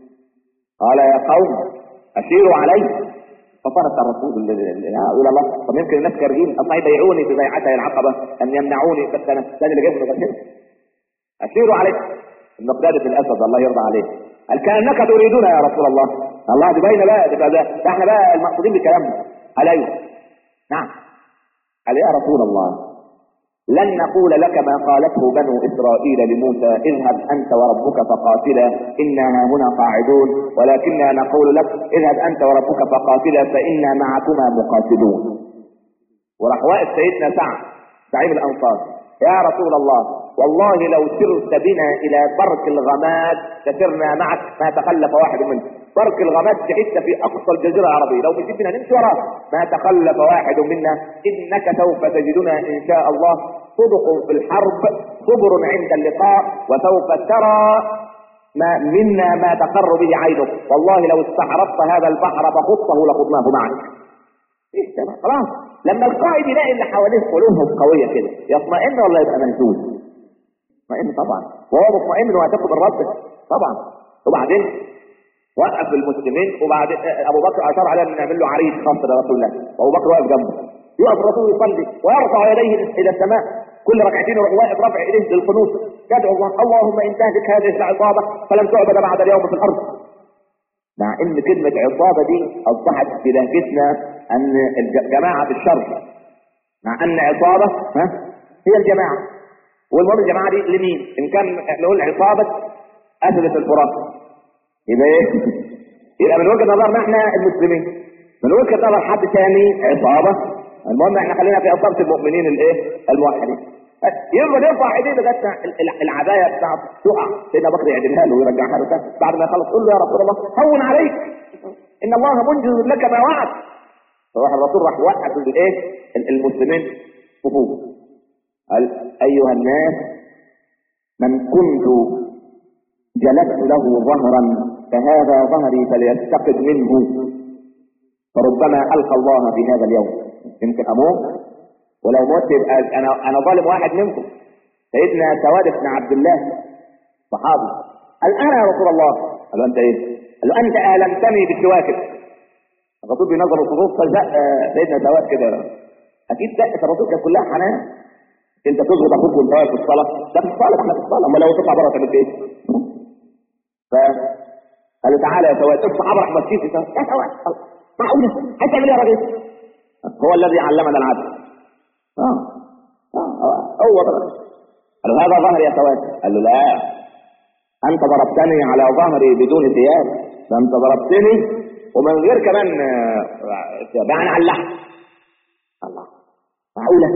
قال يا قوم اشيروا علي فصارت الرسول يقول الله طب يمكن الناس كارهين اصلا يبيعوني في بيعتها العقبه ان يمنعوني بس انا الثاني اللي جايبه غير اشيروا علي المقداد بن الاسد الله يرضى عليه قال كانك تريدون يا رسول الله الله دي باينه بقى ده, ده, ده احنا بقى المقصودين بكلامنا قال ايوه نعم قال يا رسول الله لن نقول لك ما قالته بنو اسرائيل لموسى اذهب انت وربك فقاتلا انا هنا قاعدون ولكننا نقول لك اذهب انت وربك فقاتلا فانا معكما مقاتلون وراح واقف سيدنا سعد زعيم الانصار يا رسول الله والله لو سرت بنا الى برك الغماد لسرنا معك ما تخلف واحد منه برك الغماد في حته في اقصى الجزيره العربيه لو مشيت بنا نمشي وراك ما تخلف واحد منا انك سوف تجدنا ان شاء الله صدق في الحرب صبر عند اللقاء وسوف ترى ما منا ما تقر به عينك والله لو استعرضت هذا البحر فخطه لخضناه معك ايه تمام خلاص لما القائد يلاقي اللي حواليه قلوبهم قويه كده يطمئن ولا يبقى منسوس مطمئن طبعا وهو مطمئن انه هتاخد الرد طبعا وبعدين وقف المسلمين وبعدين ابو بكر اشار عليه ان نعمل له عريس خاص لرسول الله وابو بكر واقف جنبه يقف الرسول يصلي ويرفع يديه الى السماء كل ركعتين يروح واقف رافع ايديه للقنوت يدعو الله اللهم ان تهلك هذه العصابه فلم تعبد بعد اليوم في الارض مع ان كلمه عصابه دي اصبحت في لهجتنا ان الجماعه في الشر مع ان عصابه ها هي الجماعه والمهم الجماعه دي لمين؟ ان كان نقول عصابه اسد الفرات يبقى ايه؟ يبقى من وجهه نظرنا احنا المسلمين من وجهه نظر حد ثاني عصابه المهم احنا خلينا في عصابه المؤمنين الايه؟ الموحدين يفضل يرفع ايديه لغايه العبايه بتاعته تقع سيدنا بكر يعدلها له ويرجعها له تاني بعد ما يخلص قول له يا رسول الله هون عليك ان الله منجز لك ما وعد فراح الرسول راح وقف الايه المسلمين صفوف قال ايها الناس من كنت جلست له ظهرا فهذا ظهري فليستقد منه فربما القى الله في هذا اليوم يمكن اموت ولو مت يبقى انا انا ظالم واحد منكم سيدنا سواد بن عبد الله صحابي قال انا يا رسول الله قال له انت ايه؟ قال له انت المتني بالكواكب الرسول بينظر الصفوف فزق سيدنا سواد كده اكيد دقه الرسول كانت كلها حنان انت تظبط اخوك وانت واقف في الصلاه ده في الصلاه احنا في الصلاه امال لو تطلع بره تعمل ايه؟ ف قال له تعالى يا سواد افتح ابرح مسكين يا سواد معقوله هتعمل ايه يا راجل؟ هو الذي علمنا العدل اه اه هو ده قال له هذا ظهري يا سواد قال له لا انت ضربتني على ظهري بدون ثياب ده انت ضربتني ومن غير كمان يعني على اللحم الله معقولة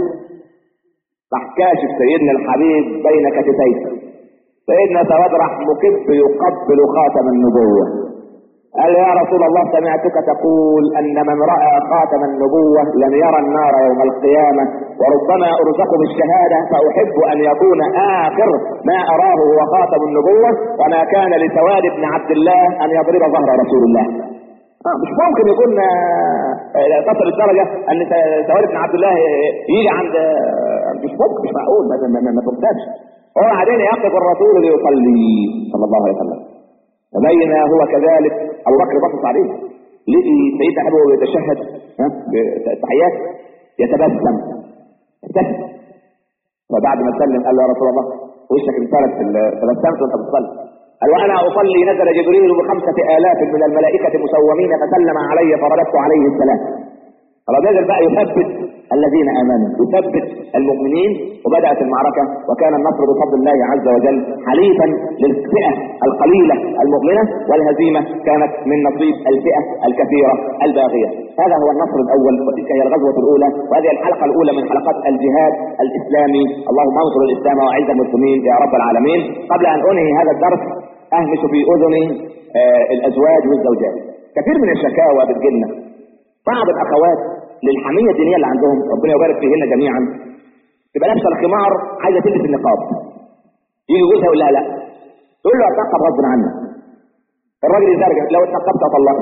راح كاشف سيدنا الحبيب بين كتفيه سيدنا سواد راح مكب يقبل خاتم النبوة قال يا رسول الله سمعتك تقول ان من راى خاتم النبوه لم يرى النار يوم القيامه وربما ارزق بالشهاده فاحب ان يكون اخر ما اراه هو خاتم النبوه وما كان لسواد بن عبد الله ان يضرب ظهر رسول الله آه مش ممكن يكون تصل الدرجه ان سواد بن عبد الله يجي عند مش ممكن مش معقول ما ما, ما, ما تقدرش هو بعدين يقف الرسول ليصلي صلى الله عليه وسلم فبين هو كذلك ابو بكر بصص عليه لقي سيدنا ابو يتشهد التحيات يتبسم ابتسم وبعد ما سلم قال له يا رسول الله وشك انفلت تبسمت وانت بتصلي قال وانا اصلي نزل جبريل بخمسه الاف من الملائكه مسومين فسلم علي فرددت عليه السلام قال نزل بقى يثبت الذين امنوا يثبت المؤمنين وبدات المعركه وكان النصر بفضل الله عز وجل حليفا للفئه القليله المؤمنه والهزيمه كانت من نصيب الفئه الكثيره الباغيه هذا هو النصر الاول وتلك هي الغزوه الاولى وهذه الحلقه الاولى من حلقات الجهاد الاسلامي اللهم انصر الاسلام واعز المسلمين يا رب العالمين قبل ان انهي هذا الدرس اهمس في اذني آه الازواج والزوجات كثير من الشكاوى بتجيلنا بعض الاخوات للحميه الدينيه اللي عندهم ربنا يبارك فيهن جميعا تبقى لابسه الخمار عايزه تلبس النقاب يجي جوزها يقول لها لا تقول له اتنقب غصب عنك الراجل يزرجع لو اتنقبت اطلقك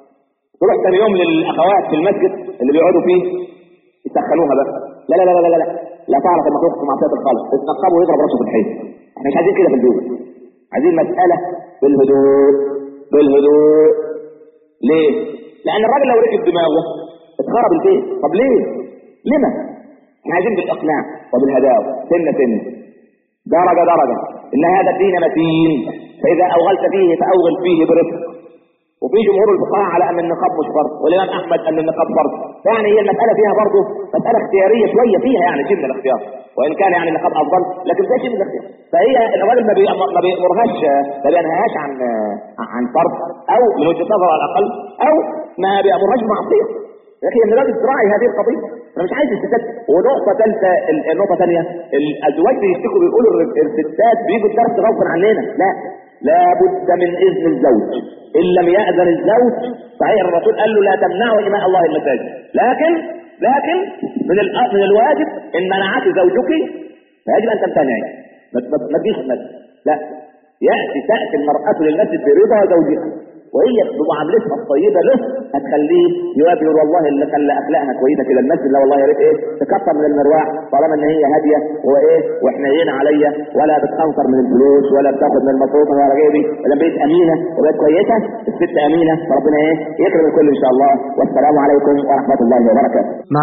تروح ثاني يوم للاخوات في المسجد اللي بيقعدوا فيه يسخنوها بقى لا لا لا لا لا لا, لا تعرف المخلوق في معصيه الخالق اتنقبوا ويضرب راسه في الحيط احنا مش عايزين كده في البيوت عايزين مساله بالهدوء بالهدوء ليه؟ لان الراجل لو ركب دماغه اتخرب البيت طب ليه لما احنا عايزين بالاقناع وبالهداوه سنه سنه درجه درجه ان هذا الدين متين فاذا اوغلت فيه فاوغل فيه برفق وفي جمهور الفقهاء على ان النقاب مش فرض والامام احمد ان النقاب فرض يعني هي المساله فيها برضه مساله اختياريه شويه فيها يعني شيء من الاختيار وان كان يعني النقاب افضل لكن ده شيء من الاختيار فهي الراجل ما ما بيامرهاش ما بينهاش عن عن فرض او من وجهه نظر على الاقل او ما بيامرهاش بمعصيه يا اخي الراجل تراعي هذه القضيه انا مش عايز الستات ونقطه ثالثه النقطه ثانيه الازواج بيشتكوا بيقولوا الستات بيجوا الدرس غصبا عننا لا لابد من اذن الزوج ان لم ياذن الزوج صحيح الرسول قال له لا تمنعوا اماء الله المساجد لكن لكن من من الواجب ان منعت زوجك فيجب ان تمتنعي ما تجيش المسجد لا ياتي تاتي المراه للمسجد برضا زوجها وهي بمعاملتها الطيبه له هتخليه يوافق يقول والله اللي خلى اخلاقها كويسه كده المسجد لا والله يا ريت ايه تكتر من المروح طالما ان هي هاديه وايه وحنينه عليا ولا بتخنصر من الفلوس ولا بتاخد من المصروف ولا جيبي ولا بقيت امينه وبقت كويسه الست امينه فربنا ايه يكرم الكل ان شاء الله والسلام عليكم ورحمه الله وبركاته